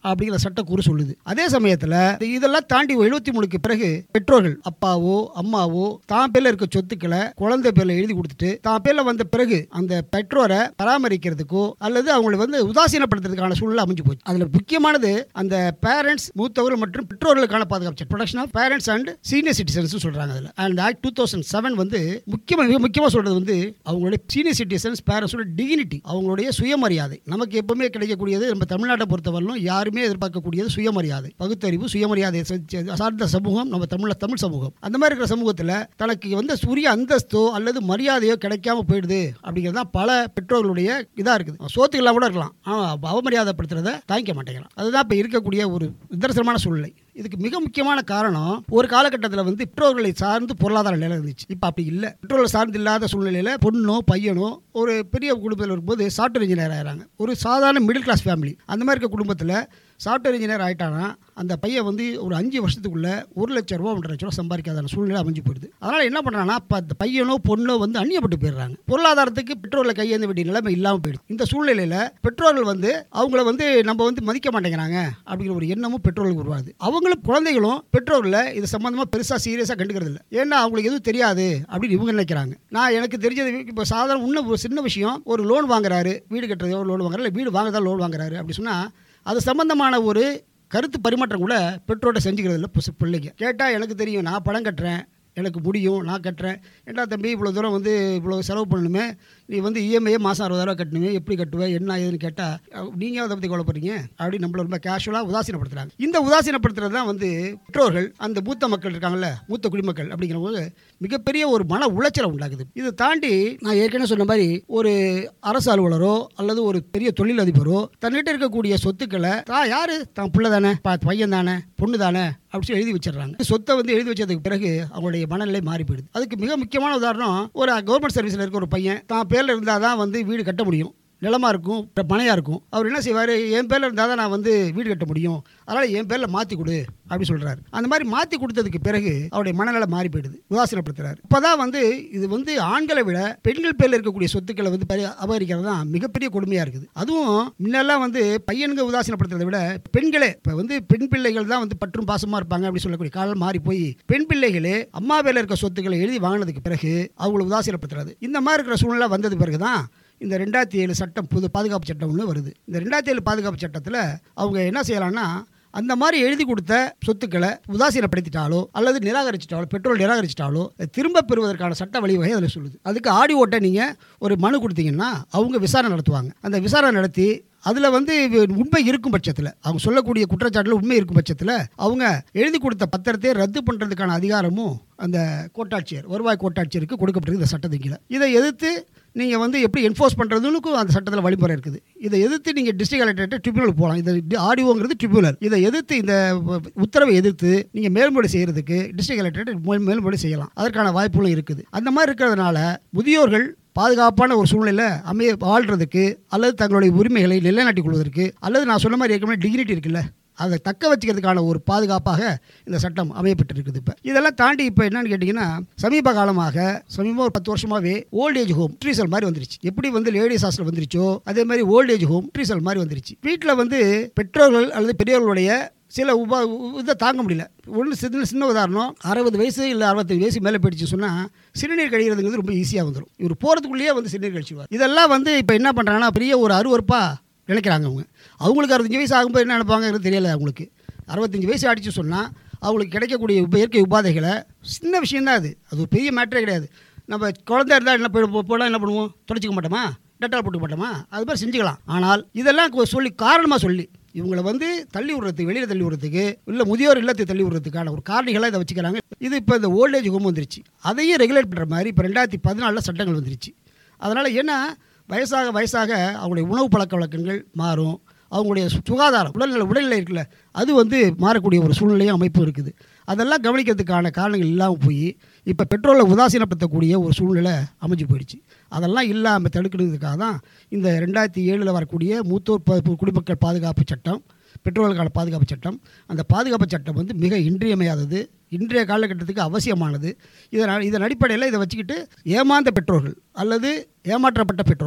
அப்படிங்கிற சட்டக்கூறு சொல்லுது அதே சமயத்தில் இதெல்லாம் தாண்டி எழுபத்தி மூணுக்கு பிறகு பெற்றோர்கள் அப்பாவோ அம்மாவோ தான் பேர்ல இருக்க சொத்துக்களை குழந்தை பேர்ல எழுதி கொடுத்துட்டு தான் பேர்ல வந்த பிறகு அந்த பெற்றோரை பராமரிக்கிறதுக்கோ அல்லது அவங்களை வந்து உதாசீனப்படுத்துறதுக்கான சூழ்நிலை அமைஞ்சு போச்சு அதுல முக்கியமானது அந்த பேரண்ட்ஸ் மூத்தவர்கள் மற்றும் பெற்றோர்களுக்கான பாதுகாப்பு protection of parents and senior citizens சொல்றாங்க அதில் and act two thousand seven வந்து முக்கியமாக மிக முக்கியமாக சொல்றது வந்து அவங்களுடைய சீனியர் சிட்டிசன்ஸ் பேரண்ட்ஸோட டிகினிட்டி அவங்களுடைய சுயமரியாதை நமக்கு எப்பவுமே கிடைக்கக்கூடியது நம்ம தமிழ்நாட்டை பொறுத்தவரையிலும் யாருமே எதிர்பார்க்கக்கூடியது சுயமரியாதை பகுத்தறிவு சுயமரியாதை ச- சார்ந்த சமூகம் நம்ம தமிழ்ல தமிழ் சமூகம் அந்த மாதிரி இருக்கிற சமூகத்தில் தனக்கு வந்து உரிய அந்தஸ்தோ அல்லது மரியாதையோ கிடைக்காம போயிடுது அப்படிங்கிறது தான் பல பெற்றோர்களுடைய இதாக இருக்குது சோத்து இல்லாம கூட இருக்கலாம் ஆனால் அவமரியாதைப்படுத்துறத தாங்கிக்க மாட்டேங்கிறான் அதுதான் இப்போ இருக்கக்கூடிய ஒரு நிதர்சனமான சூழ்நிலை இதுக்கு மிக முக்கியமான காரணம் ஒரு காலகட்டத்தில் வந்து பெற்றோர்களை சார்ந்து பொருளாதார நிலை இருந்துச்சு இப்போ அப்படி இல்லை பெற்றோர்கள் சார்ந்து இல்லாத சூழ்நிலையில் பொண்ணோ பையனோ ஒரு பெரிய குடும்பத்தில் இருக்கும்போது சாஃப்ட்வேர் இன்ஜினியர் ஆகிறாங்க ஒரு சாதாரண மிடில் கிளாஸ் ஃபேமிலி அந்த மாதிரி இருக்க குடும்பத்தில் சாஃப்ட்வேர் இன்ஜினியர் ஆயிட்டானா அந்த பையன் வந்து ஒரு அஞ்சு வருஷத்துக்குள்ள ஒரு லட்ச ரூபா ஒன்றரை லட்ச ரூபா சம்பாதிக்காத சூழ்நிலை அமைஞ்சு போயிடுது அதனால் என்ன பண்ணுறாங்கன்னா இப்போ அந்த பையனோ பொண்ணோ வந்து அந்நியப்பட்டு போயிடுறாங்க பொருளாதாரத்துக்கு பெற்றோர்களை கையேந்த வேண்டிய நிலைமை இல்லாமல் போயிடுது இந்த சூழ்நிலையில் பெற்றோர்கள் வந்து அவங்கள வந்து நம்ம வந்து மதிக்க மாட்டேங்கிறாங்க அப்படிங்கிற ஒரு எண்ணமும் பெற்றோர்களுக்கு உருவாகுது அவங்களும் குழந்தைகளும் பெற்றோர்களை இது சம்மந்தமாக பெருசாக சீரியஸாக கண்டுக்கிறது இல்லை ஏன்னா அவங்களுக்கு எதுவும் தெரியாது அப்படின்னு இவங்க நினைக்கிறாங்க நான் எனக்கு தெரிஞ்சது இப்போ சாதாரண இன்னும் ஒரு சின்ன விஷயம் ஒரு லோன் வாங்குறாரு வீடு கட்டுறதோ லோன் வாங்குறாரு இல்லை வீடு வாங்குறதா லோன் வாங்குறாரு அப்படி சொன்னால் அது சம்பந்தமான ஒரு கருத்து பரிமாற்றம் கூட பெற்றோர்கிட்ட செஞ்சுக்கிறது இல்லை பு- பிள்ளைங்க கேட்டால் எனக்கு தெரியும் நான் பணம் கட்டுறேன் எனக்கு முடியும் நான் கட்டுறேன் ஏண்டா தம்பி இவ்வளோ தூரம் வந்து இவ்வளோ செலவு பண்ணணுமே நீ வந்து இஎம்ஐயே மாதம் அறுபதாயிரம் கட்டணுமே எப்படி கட்டுவேன் என்ன ஏதுன்னு கேட்டால் நீங்கள் அதை பற்றி கவலைப்படுறீங்க அப்படி நம்மள ரொம்ப கேஷுவலாக உதாசீனப்படுத்துறாங்க இந்த உதாசீனப்படுத்துறது தான் வந்து பெற்றோர்கள் அந்த மூத்த மக்கள் இருக்காங்கல்ல மூத்த குடிமக்கள் அப்படிங்கிற போது மிகப்பெரிய ஒரு மன உளைச்சலை உண்டாக்குது இதை தாண்டி நான் ஏற்கனவே சொன்ன மாதிரி ஒரு அரசு அலுவலரோ அல்லது ஒரு பெரிய தொழிலதிபரோ தன்னிட்ட இருக்கக்கூடிய சொத்துக்களை தான் யாரு தான் பிள்ளை தானே பா- பையன் தானே பொண்ணு தானே அப்படி சொல்லி எழுதி வச்சிடுறாங்க சொத்தை வந்து எழுதி வச்சதுக்கு பிறகு அவங்களுடைய மனநிலை மாறி போயிடுது அதுக்கு மிக முக்கியமான உதாரணம் ஒரு கவர்மெண்ட் சர்வீஸில் இருக்க ஒரு பையன் தான் பேரில் இருந்தால் தான் வந்து வீடு கட்ட முடியும் நிலமா இருக்கும் மனையாக இருக்கும் அவர் என்ன செய்வார் என் பேரில் இருந்தால் தான் நான் வந்து வீடு கட்ட முடியும் அதனால் என் பேரில் மாற்றி கொடு அப்படி சொல்கிறாரு அந்த மாதிரி மாற்றி கொடுத்ததுக்கு பிறகு அவருடைய மனநிலை மாறி போயிடுது உதாசீனப்படுத்துறாரு இப்போ தான் வந்து இது வந்து ஆண்களை விட பெண்கள் பேரில் இருக்கக்கூடிய சொத்துக்களை வந்து பரி அபகரிக்கிறது தான் மிகப்பெரிய கொடுமையாக இருக்குது அதுவும் முன்னெல்லாம் வந்து பையனுங்க உதாசீனப்படுத்துறதை விட பெண்களே இப்போ வந்து பெண் பிள்ளைகள் தான் வந்து பற்றும் பாசமாக இருப்பாங்க அப்படி சொல்லக்கூடிய காலம் மாறி போய் பெண் பிள்ளைகளே அம்மா பேரில் இருக்க சொத்துக்களை எழுதி வாங்கினதுக்கு பிறகு அவங்களை உதாசீனப்படுத்துறது இந்த மாதிரி இருக்கிற சூழ்நிலை வந்தது பிறகு தான் இந்த ரெண்டாயிரத்தி ஏழு சட்டம் புது பாதுகாப்பு சட்டம் ஒன்று வருது இந்த ரெண்டாயிரத்தி ஏழு பாதுகாப்பு சட்டத்தில் அவங்க என்ன செய்யலாம்னா அந்த மாதிரி எழுதி கொடுத்த சொத்துக்களை உதாசீனப்படுத்திட்டாலோ அல்லது நிராகரிச்சிட்டாலோ பெட்ரோல் நிராகரிச்சிட்டாலோ அதை திரும்ப பெறுவதற்கான சட்ட வழிவகை அதில் சொல்லுது அதுக்கு ஆடி ஓட்ட நீங்கள் ஒரு மனு கொடுத்தீங்கன்னா அவங்க விசாரணை நடத்துவாங்க அந்த விசாரணை நடத்தி அதில் வந்து உண்மை இருக்கும் பட்சத்தில் அவங்க சொல்லக்கூடிய குற்றச்சாட்டில் உண்மை இருக்கும் பட்சத்தில் அவங்க எழுதி கொடுத்த பத்திரத்தை ரத்து பண்ணுறதுக்கான அதிகாரமும் அந்த கோட்டாட்சியர் வருவாய் கோட்டாட்சியருக்கு கொடுக்கப்பட்டிருக்கு இந்த சட்டத்தின் கீழே இதை எதிர்த்து நீங்கள் வந்து எப்படி என்ஃபோர்ஸ் பண்ணுறதுனுக்கும் அந்த சட்டத்தில் வழிமுறை இருக்குது இதை எதிர்த்து நீங்கள் டிஸ்ட்ரிக்ட் கலெக்டரேட் ட்ரிபியூனல் போகலாம் இந்த ஆடியோங்கிறது ட்ரிபியூனல் இதை எதிர்த்து இந்த உத்தரவை எதிர்த்து நீங்கள் மேல்முறை செய்கிறதுக்கு டிஸ்ட்ரிக்ட் கலெக்டரேட் மேல் மேல்முறை செய்யலாம் அதற்கான வாய்ப்புகளும் இருக்குது அந்த மாதிரி இருக்கிறதுனால முதியோர்கள் பாதுகாப்பான ஒரு சூழ்நிலை அமைய வாழ்றதுக்கு அல்லது தங்களுடைய உரிமைகளை நிலைநாட்டிக் கொள்வதற்கு அல்லது நான் சொன்ன மாதிரி ஏற்கனவே டிகினிட்டி இருக்குல்ல அதை தக்க வச்சுக்கிறதுக்கான ஒரு பாதுகாப்பாக இந்த சட்டம் அமையப்பட்டிருக்குது இப்போ இதெல்லாம் தாண்டி இப்போ என்னன்னு கேட்டிங்கன்னா சமீப காலமாக சமீபம் ஒரு பத்து வருஷமாகவே ஓல்ட் ஏஜ் ஹோம் ட்ரீசல் மாதிரி வந்துருச்சு எப்படி வந்து லேடிஸ் ஹாஸ்டல் வந்துருச்சோ அதே மாதிரி ஓல்ட் ஏஜ் ஹோம் ட்ரீசல் மாதிரி வந்துருச்சு வீட்டில் வந்து பெற்றோர்கள் அல்லது பெரியவர்களுடைய சில உபா இதை தாங்க முடியல ஒன்று சின்ன சின்ன உதாரணம் அறுபது வயசு இல்லை அறுபத்தஞ்சு வயசு மேலே போயிடுச்சு சொன்னால் சிறுநீர் கழிகிறதுங்கிறது ரொம்ப ஈஸியாக வந்துடும் இவர் போகிறதுக்குள்ளேயே வந்து சிறுநீர் கழிச்சுவார் இதெல்லாம் வந்து இப்போ என்ன பண்ணுறாங்கன்னா பெரிய ஒரு அருவறுப்பாக நினைக்கிறாங்க அவங்க அவங்களுக்கு அறுபத்தஞ்சு வயசு ஆகும்போது என்ன நினைப்பாங்கிறது தெரியல அவங்களுக்கு அறுபத்தஞ்சு வயசு அடித்து சொன்னால் அவங்களுக்கு கிடைக்கக்கூடிய உப இயற்கை உபாதைகளை சின்ன விஷயம்தான் அது அது ஒரு பெரிய மேட்டரே கிடையாது நம்ம குழந்தை இருந்தால் என்ன போய் போனால் என்ன பண்ணுவோம் தொடச்சிக்க மாட்டோமா டெட்டால் போட்டுக்க மாட்டோமா அது மாதிரி செஞ்சுக்கலாம் ஆனால் இதெல்லாம் கொ- சொல்லி காரணமாக சொல்லி இவங்களை வந்து தள்ளி விடுறதுக்கு வெளியில் தள்ளி விடுறதுக்கு இல்லை முதியோர் இல்லத்தை தள்ளி விடுறதுக்கான ஒரு காரணிகளாக இதை வச்சுக்கிறாங்க இது இப்போ இந்த ஓல்டேஜ் ஹோம் வந்துருச்சு அதையும் ரெகுலேட் பண்ணுற மாதிரி இப்போ ரெண்டாயிரத்தி பதினாலில் சட்டங்கள் வந்துருச்சு அதனால் ஏன்னா வயசாக வயசாக அவங்களுடைய உணவு பழக்க வழக்கங்கள் மாறும் அவங்களுடைய சு- சுகாதாரம் உடல்நிலை உடல்நிலை இருக்குல்ல அது வந்து மாறக்கூடிய ஒரு சூழ்நிலையும் அமைப்பு இருக்குது அதெல்லாம் கவனிக்கிறதுக்கான காரணங்கள் இல்லாமல் போய் இப்போ பெட்ரோலை உதாசீனப்படுத்தக்கூடிய ஒரு சூழ்நிலை அமைஞ்சு போயிடுச்சு அதெல்லாம் இல்லாமல் தடுக்கிறதுக்காக தான் இந்த ரெண்டாயிரத்தி ஏழில் வரக்கூடிய மூத்தோர் ப- குடிமக்கள் பாதுகாப்பு சட்டம் பெட்ரோலுக்கான பாதுகாப்பு சட்டம் அந்த பாதுகாப்பு சட்டம் வந்து மிக இன்றியமையாதது இன்றைய காலகட்டத்துக்கு அவசியமானது இதனால் இதன் அடிப்படையில் இதை வச்சுக்கிட்டு ஏமாந்த பெற்றோர்கள் அல்லது ஏமாற்றப்பட்ட பெற்றோர்கள்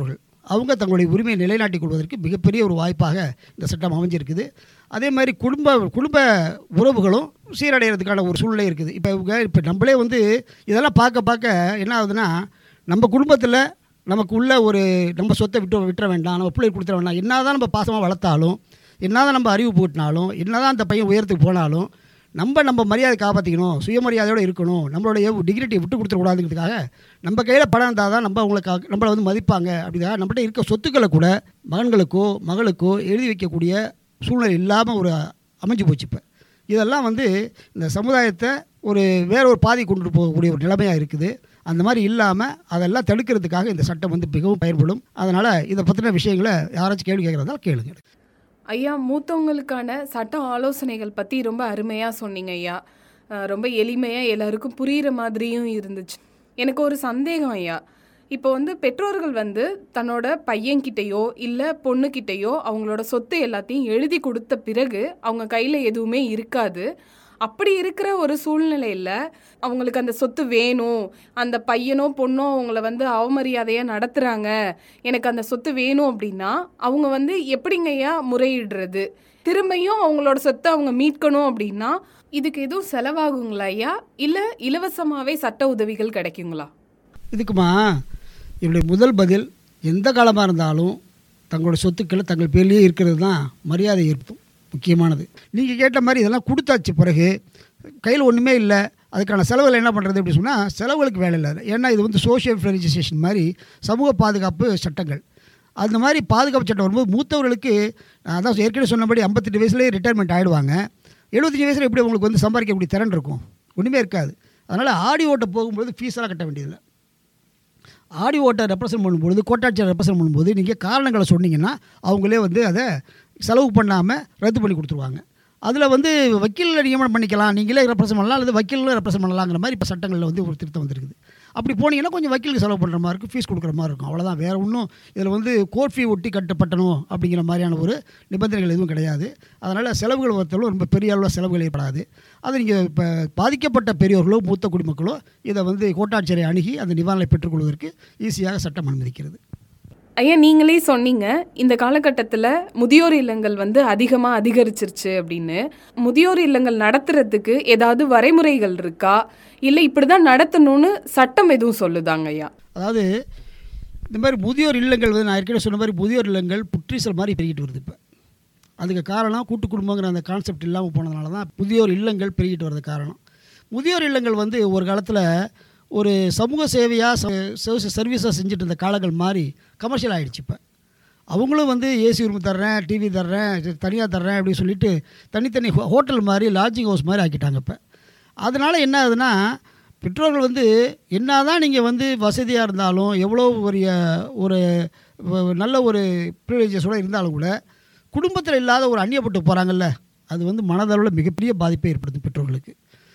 அவங்க தங்களுடைய உரிமையை நிலைநாட்டிக் கொள்வதற்கு மிகப்பெரிய ஒரு வாய்ப்பாக இந்த சட்டம் அமைஞ்சிருக்குது அதே மாதிரி குடும்ப குடும்ப உறவுகளும் சீரடைகிறதுக்கான ஒரு சூழ்நிலை இருக்குது இப்போ இவங்க இப்போ நம்மளே வந்து இதெல்லாம் பார்க்க பார்க்க என்ன ஆகுதுன்னா நம்ம குடும்பத்தில் நமக்கு உள்ள ஒரு நம்ம சொத்தை விட்டு விட்டுற வேண்டாம் நம்ம பிள்ளைக்கு கொடுத்துட வேண்டாம் என்ன தான் நம்ம பாசமாக வளர்த்தாலும் என்ன தான் நம்ம அறிவு போட்டினாலும் என்ன தான் அந்த பையன் உயரத்துக்கு போனாலும் நம்ம நம்ம மரியாதை காப்பாற்றிக்கணும் சுயமரியாதையோடு இருக்கணும் நம்மளுடைய டிகிரிட்டியை விட்டு கொடுத்துடக்கூடாதுங்கிறதுக்காக நம்ம கையில் பணம் இருந்தால் தான் நம்ம அவங்களை கா- நம்மளை வந்து மதிப்பாங்க அப்படிதான் நம்மகிட்ட இருக்க சொத்துக்களை கூட மகன்களுக்கோ மகளுக்கோ எழுதி வைக்கக்கூடிய சூழ்நிலை இல்லாமல் ஒரு அமைஞ்சு போச்சு இப்போ இதெல்லாம் வந்து இந்த சமுதாயத்தை ஒரு வேற ஒரு பாதி கொண்டு போகக்கூடிய ஒரு நிலைமையாக இருக்குது அந்த மாதிரி இல்லாமல் அதெல்லாம் தடுக்கிறதுக்காக இந்த சட்டம் வந்து மிகவும் பயன்படும் அதனால் இதை பற்றின விஷயங்களை யாராச்சும் கேள்வி கேட்குறதா கேளுங்க ஐயா மூத்தவங்களுக்கான சட்ட ஆலோசனைகள் பற்றி ரொம்ப அருமையாக சொன்னீங்க ஐயா அஹ் ரொம்ப எளிமையாக எல்லாருக்கும் புரிகிற மாதிரியும் இருந்துச்சு எனக்கு ஒரு சந்தேகம் ஐயா இப்போ வந்து பெற்றோர்கள் வந்து தன்னோட பையன்கிட்டயோ இல்லை பொண்ணுக்கிட்டேயோ அவங்களோட சொத்து எல்லாத்தையும் எழுதி கொடுத்த பிறகு அவங்க கையில் எதுவுமே இருக்காது அப்படி இருக்கிற ஒரு சூழ்நிலையில் அவங்களுக்கு அந்த சொத்து வேணும் அந்த பையனோ பொண்ணோ அவங்கள வந்து அவமரியாதையாக நடத்துகிறாங்க எனக்கு அந்த சொத்து வேணும் அப்படின்னா அவங்க வந்து எப்படிங்கய்யா முறையிடுறது திரும்பியும் அவங்களோட சொத்தை அவங்க மீட்கணும் அப்படின்னா இதுக்கு எதுவும் செலவாகுங்களா ஐயா இல்லை இலவசமாகவே சட்ட உதவிகள் கிடைக்குங்களா இதுக்குமா என்னுடைய முதல் பதில் எந்த காலமாக இருந்தாலும் தங்களோட சொத்துக்கள் தங்கள் பேர்லேயே இருக்கிறது தான் மரியாதை ஏற்படும் முக்கியமானது நீங்கள் கேட்ட மாதிரி இதெல்லாம் கொடுத்தாச்சு பிறகு கையில் ஒன்றுமே இல்லை அதுக்கான செலவுகள் என்ன பண்ணுறது அப்படி சொன்னால் செலவுகளுக்கு வேலை இல்லை ஏன்னா இது வந்து சோஷியல் ரெஜிஸ்ட்ரேஷன் மாதிரி சமூக பாதுகாப்பு சட்டங்கள் அந்த மாதிரி பாதுகாப்பு சட்டம் வரும்போது மூத்தவர்களுக்கு நான் அதான் ஏற்கனவே சொன்னபடி ஐம்பத்தெட்டு வயசுலேயே ரிட்டையர்மெண்ட் ஆகிடுவாங்க எழுபத்தஞ்சி வயசில் எப்படி உங்களுக்கு வந்து சம்பாதிக்கக்கூடிய திறன் இருக்கும் ஒன்றுமே இருக்காது அதனால் ஆடி ஓட்ட போகும்போது ஃபீஸெல்லாம் கட்ட வேண்டியதில்லை ஆடி ஓட்டை ரெப்ரசன்ட் பண்ணும்பொழுது கோட்டாட்சியர் ரெப்ரசன்ட் பண்ணும்போது நீங்கள் காரணங்களை சொன்னீங்கன்னா அவங்களே வந்து அதை செலவு பண்ணாமல் ரத்து பண்ணி கொடுத்துருவாங்க அதில் வந்து வக்கீல் நியமனம் பண்ணிக்கலாம் நீங்களே ரெப்ரசன்ட் பண்ணலாம் அல்லது வக்கீலும் ரெப்ரசன்ட் பண்ணலாங்கிற மாதிரி இப்போ சட்டங்களில் வந்து ஒரு திருத்தம் வந்திருக்குது அப்படி போனீங்கன்னா கொஞ்சம் வக்கீலுக்கு செலவு பண்ணுற மாதிரி இருக்கும் ஃபீஸ் கொடுக்குற மாதிரி இருக்கும் அவ்வளோதான் வேறு ஒன்றும் இதில் வந்து கோர்ட் ஃபீ ஒட்டி கட்டப்பட்டணும் அப்படிங்கிற மாதிரியான ஒரு நிபந்தனைகள் எதுவும் கிடையாது அதனால் செலவுகள் ஒருத்தவங்களும் ரொம்ப பெரிய அளவில் செலவுகள் ஏற்படாது அது நீங்கள் இப்போ பாதிக்கப்பட்ட பெரியோர்களோ மூத்த குடிமக்களோ இதை வந்து கோட்டாட்சியரை அணுகி அந்த நிவாரணை பெற்றுக்கொள்வதற்கு ஈஸியாக சட்டம் அனுமதிக்கிறது ஐயா நீங்களே சொன்னீங்க இந்த காலகட்டத்தில் முதியோர் இல்லங்கள் வந்து அதிகமாக அதிகரிச்சிருச்சு அப்படின்னு முதியோர் இல்லங்கள் நடத்துறதுக்கு ஏதாவது வரைமுறைகள் இருக்கா இல்லை இப்படி தான் நடத்தணும்னு சட்டம் எதுவும் சொல்லுதாங்க ஐயா அதாவது இந்த மாதிரி முதியோர் இல்லங்கள் வந்து நான் ஏற்கனவே சொன்ன மாதிரி முதியோர் இல்லங்கள் புற்றீசல் மாதிரி பெருகிட்டு வருது இப்போ அதுக்கு காரணம் கூட்டு குடும்பங்கிற அந்த கான்செப்ட் இல்லாமல் போனதுனால தான் முதியோர் இல்லங்கள் பெருகிட்டு வர்றது காரணம் முதியோர் இல்லங்கள் வந்து ஒரு காலத்தில் ஒரு சமூக சேவையாக சர்வீஸாக செஞ்சுட்டு இருந்த காலங்கள் மாதிரி கமர்ஷியல் ஆகிடுச்சு இப்போ அவங்களும் வந்து ஏசி ரூம் தர்றேன் டிவி தர்றேன் தனியாக தர்றேன் அப்படின்னு சொல்லிட்டு தனித்தனி ஹோ- ஹோட்டல் மாதிரி லாட்ஜிங் ஹவுஸ் மாதிரி ஆக்கிட்டாங்க இப்போ அதனால் என்ன ஆகுதுன்னா பெற்றோர்கள் வந்து என்ன தான் நீங்கள் வந்து வசதியாக இருந்தாலும் எவ்வளோ பெரிய ஒரு வ- நல்ல ஒரு ப்ரிவிலேஜஸோடு இருந்தாலும் கூட குடும்பத்தில் இல்லாத ஒரு அந்நியப்பட்டு போகிறாங்கல்ல அது வந்து மனதளவில் மிகப்பெரிய பாதிப்பை ஏற்படுத்தும் பெற்றோர்களுக்கு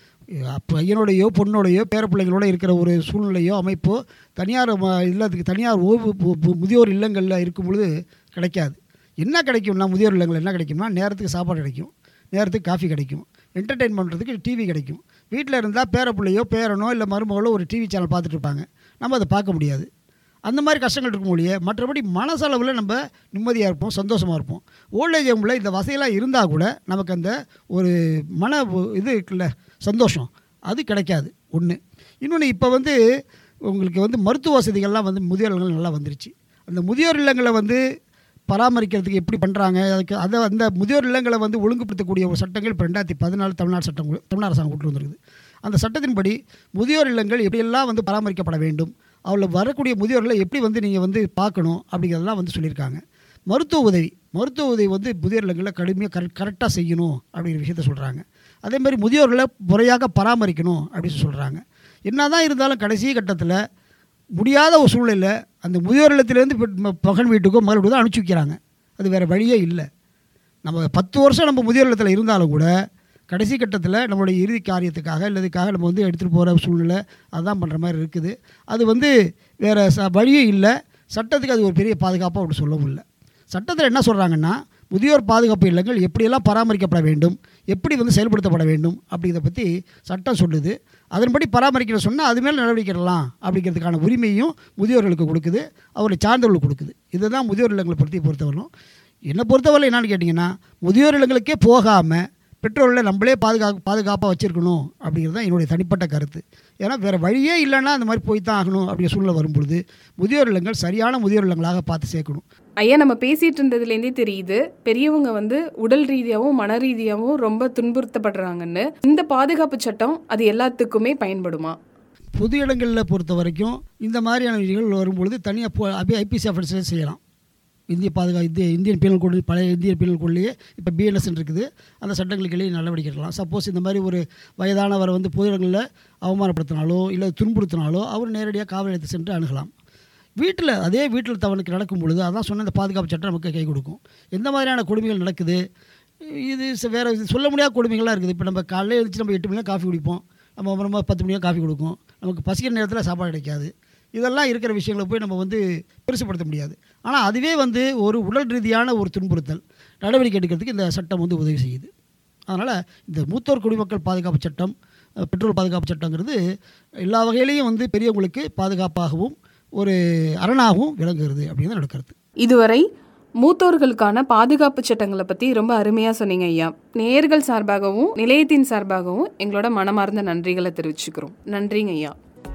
பையனோடையோ பொண்ணோடையோ பேர பிள்ளைங்களோட இருக்கிற ஒரு சூழ்நிலையோ அமைப்போ தனியார் ம- இல்லத்துக்கு தனியார் ஓய்வு பு- பு- முதியோர் இல்லங்களில் இருக்கும் பொழுது கிடைக்காது என்ன கிடைக்கும்னா முதியோர் இல்லங்கள் என்ன கிடைக்கும்னா நேரத்துக்கு சாப்பாடு கிடைக்கும் நேரத்துக்கு காஃபி கிடைக்கும் என்டர்டெயின் பண்ணுறதுக்கு டிவி கிடைக்கும் வீட்டில் இருந்தால் பேர பிள்ளையோ பேரனோ இல்லை மருமகளோ ஒரு டிவி சேனல் பார்த்துட்டு இருப்பாங்க நம்ம அதை பார்க்க முடியாது அந்த மாதிரி கஷ்டங்கள் இருக்கும் ஒழிய மற்றபடி மனசளவில் நம்ம நிம்மதியாக இருப்போம் சந்தோஷமாக இருப்போம் ஓல்டேஜ் ஹோமில் இந்த வசதியெல்லாம் இருந்தால் கூட நமக்கு அந்த ஒரு மன ஒ- இது இருக்குல்ல சந்தோஷம் அது கிடைக்காது ஒன்று இன்னொன்று இப்போ வந்து உங்களுக்கு வந்து மருத்துவ வசதிகள்லாம் வந்து முதியோர் இல்லங்கள் நல்லா வந்துருச்சு அந்த முதியோர் இல்லங்களை வந்து பராமரிக்கிறதுக்கு எப்படி பண்ணுறாங்க அதுக்கு அதை அந்த முதியோர் இல்லங்களை வந்து ஒழுங்குபடுத்தக்கூடிய ஒரு சட்டங்கள் இப்போ ரெண்டாயிரத்தி பதினாலு தமிழ்நாடு சட்டம் கொ- தமிழ்நாடு அரசாங்கம் கொண்டு வந்திருக்குது அந்த சட்டத்தின்படி முதியோர் இல்லங்கள் எப்படியெல்லாம் வந்து பராமரிக்கப்பட வேண்டும் அவளை வரக்கூடிய முதியோர்களை எப்படி வந்து நீங்கள் வந்து பார்க்கணும் அப்படிங்கிறதெல்லாம் வந்து சொல்லியிருக்காங்க மருத்துவ உதவி மருத்துவ உதவி வந்து முதியோர் இல்லங்களில் கடுமையாக கரெக்ட் கரெக்டாக செய்யணும் அப்படிங்கிற விஷயத்த சொல்கிறாங்க அதே மாதிரி முதியோர்களை முறையாக பராமரிக்கணும் அப்படின்னு சொல்கிறாங்க என்ன தான் இருந்தாலும் கடைசி கட்டத்தில் முடியாத ஒரு சூழ்நிலையில் அந்த முதியோர் இல்லத்திலேருந்து பெ- ம- மகன் வீட்டுக்கோ மகள் வீட்டுக்கோ அனுப்பிச்சி வைக்கிறாங்க அது வேறு வழியே இல்லை நம்ம பத்து வருஷம் நம்ம முதியோர் இல்லத்தில் இருந்தாலும் கூட கடைசி கட்டத்தில் நம்மளுடைய இறுதி காரியத்துக்காக இல்லை இதுக்காக நம்ம வந்து எடுத்துகிட்டு போகிற சூழ்நிலை அதுதான் பண்ணுற மாதிரி இருக்குது அது வந்து வேறு ச வழியும் இல்லை சட்டத்துக்கு அது ஒரு பெரிய பாதுகாப்பாக அப்படி சொல்லவும் இல்லை சட்டத்தில் என்ன சொல்கிறாங்கன்னா முதியோர் பாதுகாப்பு இல்லங்கள் எப்படியெல்லாம் பராமரிக்கப்பட வேண்டும் எப்படி வந்து செயல்படுத்தப்பட வேண்டும் அப்படிங்கிறத பற்றி சட்டம் சொல்லுது அதன்படி பராமரிக்கிற சொன்னால் அது மேலே நடவடிக்கை எடுக்கலாம் அப்படிங்கிறதுக்கான உரிமையும் முதியோர்களுக்கு கொடுக்குது அவரை சார்ந்தவர்களுக்கு கொடுக்குது இதுதான் முதியோர் இல்லங்களை பற்றி பொறுத்தவரைக்கும் என்னை பொறுத்தவரை என்னன்னு கேட்டிங்கன்னா முதியோர் இல்லங்களுக்கே போகாமல் பெற்றோர்களை நம்மளே பாதுகா பாதுகாப்பாக வச்சுருக்கணும் அப்படிங்கிறது தான் என்னுடைய தனிப்பட்ட கருத்து ஏன்னா வேறு வழியே இல்லைன்னா அந்த மாதிரி போய் தான் ஆகணும் அப்படிங்கிற சூழ்நிலை வரும்பொழுது முதியோர் இல்லங்கள் சரியான முதியோர் இல்லங்களாக பார்த்து சேர்க்கணும் ஐயா நம்ம பேசிட்டு இருந்ததுலேருந்தே தெரியுது பெரியவங்க வந்து உடல் ரீதியாகவும் மன ரீதியாகவும் ரொம்ப துன்புறுத்தப்படுறாங்கன்னு இந்த பாதுகாப்பு சட்டம் அது எல்லாத்துக்குமே பயன்படுமா பொது இடங்களில் பொறுத்த வரைக்கும் இந்த மாதிரியான நிகழ்வு வரும்பொழுது தனியாக போ ஐபிசி ஆஃபீஸில் செய்யலாம் இந்திய பாதுகா இந்திய இந்தியன் பீனல் கோடு பழைய இந்திய பீனல் கோட்லேயே இப்போ பிஎன்எஸ் இருக்குது அந்த சட்டங்களுக்கு இடையே நடவடிக்கை எடுக்கலாம் சப்போஸ் இந்த மாதிரி ஒரு வயதானவரை வந்து பொது இடங்களில் அவமானப்படுத்தினாலோ இல்லை துன்புறுத்தினாலோ அவர் நேரடியாக காவல் நிலையத்தை சென்று அணுகலாம் வீட்டில் அதே வீட்டில் தவனுக்கு நடக்கும் பொழுது அதான் சொன்ன இந்த பாதுகாப்பு சட்டம் நமக்கு கை கொடுக்கும் எந்த மாதிரியான கொடுமைகள் நடக்குது இது ச- வேற இது சொல்ல முடியாத கொடுமைகள்லாம் இருக்குது இப்போ நம்ம காலையில் எழுந்துச்சு நம்ம எட்டு மணியாக காஃபி குடிப்போம் நம்ம அப்புறமா பத்து மணியாக காஃபி கொடுக்கும் நமக்கு பசிக்கிற நேரத்தில் சாப்பாடு கிடைக்காது இதெல்லாம் இருக்கிற விஷயங்களை போய் நம்ம வந்து பெருசுப்படுத்த முடியாது ஆனால் அதுவே வந்து ஒரு உடல் ரீதியான ஒரு துன்புறுத்தல் நடவடிக்கை எடுக்கிறதுக்கு இந்த சட்டம் வந்து உதவி செய்யுது அதனால் இந்த மூத்தோர் குடிமக்கள் பாதுகாப்பு சட்டம் அஹ், பெற்றோர் பாதுகாப்பு சட்டங்கிறது எல்லா வகையிலையும் வந்து பெரியவங்களுக்கு பாதுகாப்பாகவும் ஒரு அரணாகவும் விளங்குகிறது அப்படின்னு தான் கருத்து இதுவரை மூத்தோர்களுக்கான பாதுகாப்பு சட்டங்களை பற்றி ரொம்ப அருமையாக சொன்னீங்க ஐயா நேர்கள் சார்பாகவும் நிலையத்தின் சார்பாகவும் எங்களோட மனமார்ந்த நன்றிகளை தெரிவிச்சுக்கிறோம் நன்றிங்க ஐயா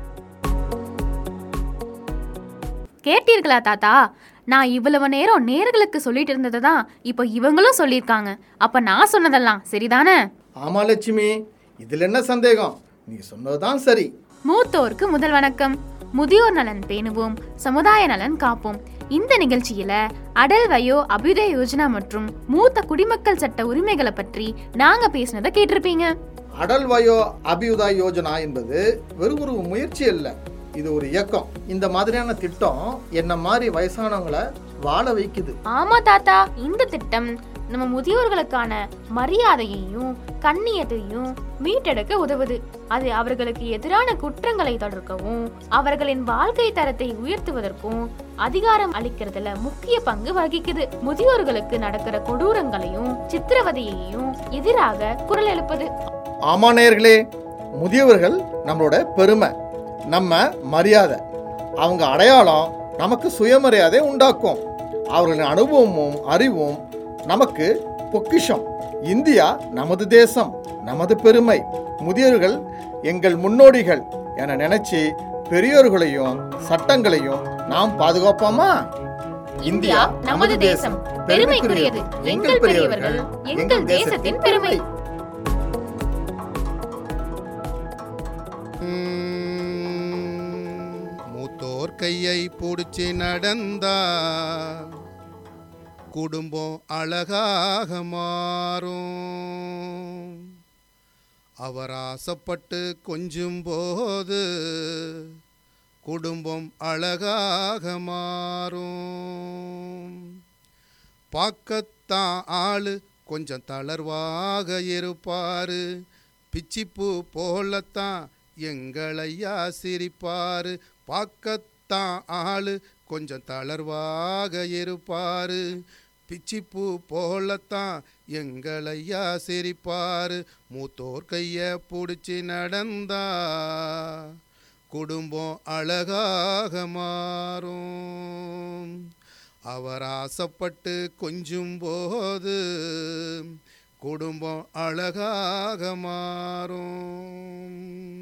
கேட்டீர்களா தாத்தா நான் இவ்வளவு நேரம் நேர்களுக்கு சொல்லிட்டு இருந்ததை தான் இப்போ இவங்களும் சொல்லியிருக்காங்க அப்ப நான் சொன்னதெல்லாம் சரிதானே ஆமா லட்சுமி இதில் என்ன சந்தேகம் நீ சொன்னது தான் சரி மூத்தோருக்கு முதல் வணக்கம் முதியோர் நலன் பேணுவோம் சமுதாய நலன் காப்போம் இந்த நிகழ்ச்சியில அடல் வயோ அபியுதய யோஜனா மற்றும் மூத்த குடிமக்கள் சட்ட உரிமைகளை பற்றி நாங்க பேசினதை கேட்டிருப்பீங்க அடல் வயோ அபியுதா யோஜனா என்பது வெறும் ஒரு முயற்சி அல்ல இது ஒரு இயக்கம் இந்த மாதிரியான திட்டம் என்ன மாதிரி வயசானவங்களை வாழ வைக்குது ஆமா தாத்தா இந்த திட்டம் நம்ம முதியோர்களுக்கான மரியாதையையும் கண்ணியத்தையும் மீட்டெடுக்க உதவுது அது அவர்களுக்கு எதிரான குற்றங்களை தடுக்கவும் அவர்களின் வாழ்க்கை தரத்தை உயர்த்துவதற்கும் அதிகாரம் அளிக்கிறதுல முக்கிய பங்கு வகிக்குது முதியோர்களுக்கு நடக்கிற கொடூரங்களையும் சித்திரவதையையும் எதிராக குரல் எழுப்புது ஆமா நேயர்களே முதியவர்கள் நம்மளோட பெருமை நம்ம மரியாதை அவங்க அடையாளம் நமக்கு சுயமரியாதை உண்டாக்கும் அவர்களின் அனுபவமும் அறிவும் நமக்கு பொக்கிஷம் இந்தியா நமது தேசம் நமது பெருமை முதியோர்கள் எங்கள் முன்னோடிகள் என நினைச்சு பெரியோர்களையும் சட்டங்களையும் நாம் பாதுகாப்போமா இந்தியா நமது தேசம் பெருமைக்குரியது எங்கள் பெரியவர்கள் எங்கள் தேசத்தின் பெருமை மூத்தோர் கையை பிடிச்சி நடந்தா குடும்பம் அழகாக மாறும் அவர் ஆசைப்பட்டு கொஞ்சும் போது குடும்பம் அழகாக மாறும் பார்க்கத்தான் ஆளு கொஞ்சம் தளர்வாக இருப்பாரு பிச்சிப்பூ போலத்தான் எங்களையா சிரிப்பாரு பார்க்கத்தான் ஆளு கொஞ்சம் தளர்வாக இருப்பாரு பிச்சிப்பூ போலத்தான் எங்களையா சிரிப்பாரு மூத்தோர் கைய பிடிச்சி நடந்தா குடும்பம் அழகாக மாறும் அவர் ஆசைப்பட்டு கொஞ்சும் போது குடும்பம் அழகாக மாறும்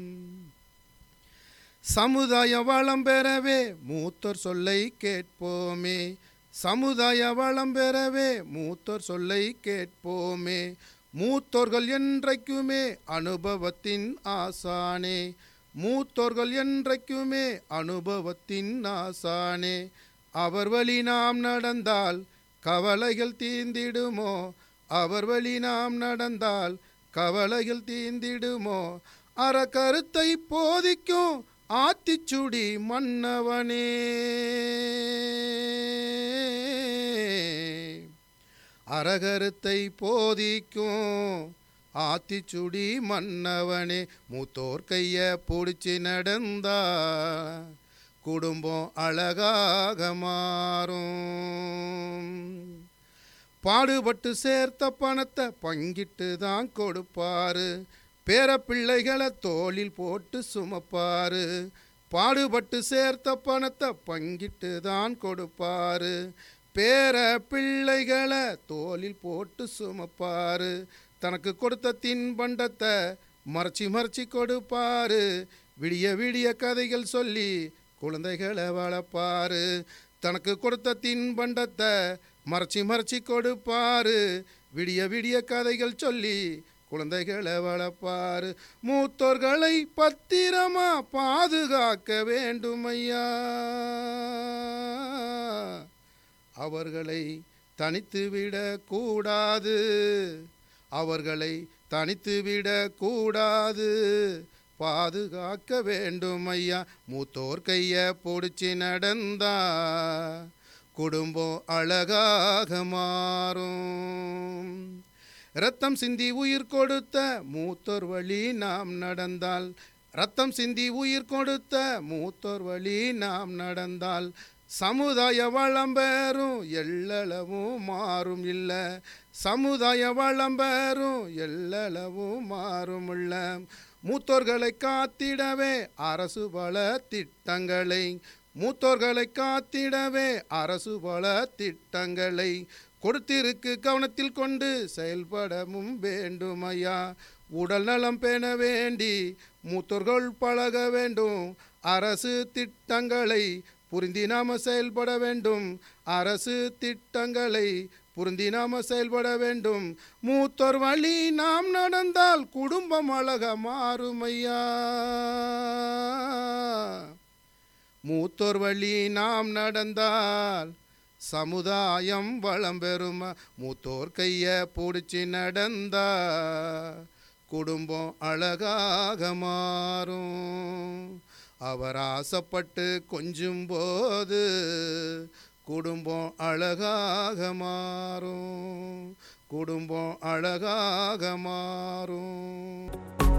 சமுதாய வளம் பெறவே மூத்தோர் சொல்லை கேட்போமே சமுதாய வளம் பெறவே மூத்தோர் சொல்லை கேட்போமே மூத்தோர்கள் என்றைக்குமே அனுபவத்தின் ஆசானே மூத்தோர்கள் என்றைக்குமே அனுபவத்தின் ஆசானே அவர் வழி நாம் நடந்தால் கவலைகள் தீந்திடுமோ அவர் வழி நாம் நடந்தால் கவலைகள் தீந்திடுமோ அறக்கருத்தை போதிக்கும் ஆத்திச்சுடி மன்னவனே அறகருத்தை போதிக்கும் ஆத்திச்சுடி மன்னவனே மூத்தோர் கைய பிடிச்சி நடந்தா குடும்பம் அழகாக மாறும் பாடுபட்டு சேர்த்த பணத்தை பங்கிட்டு தான் கொடுப்பாரு பேர பிள்ளைகளை தோளில் போட்டு சுமப்பாரு பாடுபட்டு சேர்த்த பணத்தை பங்கிட்டு தான் கொடுப்பாரு பேர பிள்ளைகளை தோளில் போட்டு சுமப்பாரு தனக்கு கொடுத்த தின்பண்டத்தை மறைச்சி மறைச்சி கொடுப்பாரு விடிய விடிய கதைகள் சொல்லி குழந்தைகளை வளர்ப்பாரு தனக்கு கொடுத்த தின்பண்டத்தை மறைச்சி மறைச்சி கொடுப்பாரு விடிய விடிய கதைகள் சொல்லி குழந்தைகளை வளர்ப்பாரு மூத்தோர்களை பத்திரமா பாதுகாக்க வேண்டும் ஐயா அவர்களை தனித்து விடக் கூடாது அவர்களை தனித்து விடக் கூடாது பாதுகாக்க வேண்டும் ஐயா மூத்தோர் கைய பிடிச்சி நடந்தா குடும்பம் அழகாக மாறும் ரத்தம் சிந்தி உயிர் கொடுத்த மூத்தோர் வழி நாம் நடந்தால் ரத்தம் சிந்தி உயிர் கொடுத்த மூத்தோர் வழி நாம் நடந்தால் சமுதாய வளம் பெறும் எல்லளவும் மாறும் இல்லை சமுதாய வளம் பெறும் எல்லளவும் மாறும் இல்ல மூத்தோர்களை காத்திடவே அரசு பல திட்டங்களை மூத்தோர்களை காத்திடவே அரசு பல திட்டங்களை கொடுத்திருக்கு கவனத்தில் கொண்டு செயல்படவும் வேண்டும் ஐயா உடல் நலம் பேண வேண்டி மூத்தோர்கள் பழக வேண்டும் அரசு திட்டங்களை புரிந்தி நாம செயல்பட வேண்டும் அரசு திட்டங்களை புரிந்தி நாம செயல்பட வேண்டும் மூத்தோர் வழி நாம் நடந்தால் குடும்பம் அழக மாறும் ஐயா மூத்தோர் வழி நாம் நடந்தால் சமுதாயம் வளம் பெறும் மூத்தோர் கைய பிடிச்சி நடந்தா குடும்பம் அழகாக மாறும் அவர் ஆசைப்பட்டு கொஞ்சும் போது குடும்பம் அழகாக மாறும் குடும்பம் அழகாக மாறும்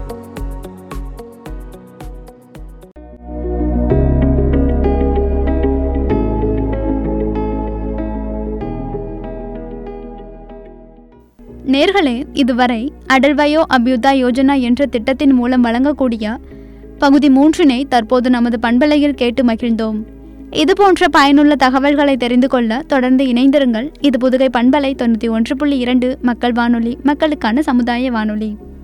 நேர்களே இதுவரை அடல் வயோ அபியுதா யோஜனா என்ற திட்டத்தின் மூலம் வழங்கக்கூடிய பகுதி மூன்றினை தற்போது நமது பண்பலையில் கேட்டு மகிழ்ந்தோம் இதுபோன்ற பயனுள்ள தகவல்களை தெரிந்து கொள்ள தொடர்ந்து இணைந்திருங்கள் இது புதுகை பண்பலை தொண்ணூற்றி ஒன்று புள்ளி இரண்டு மக்கள் வானொலி மக்களுக்கான சமுதாய வானொலி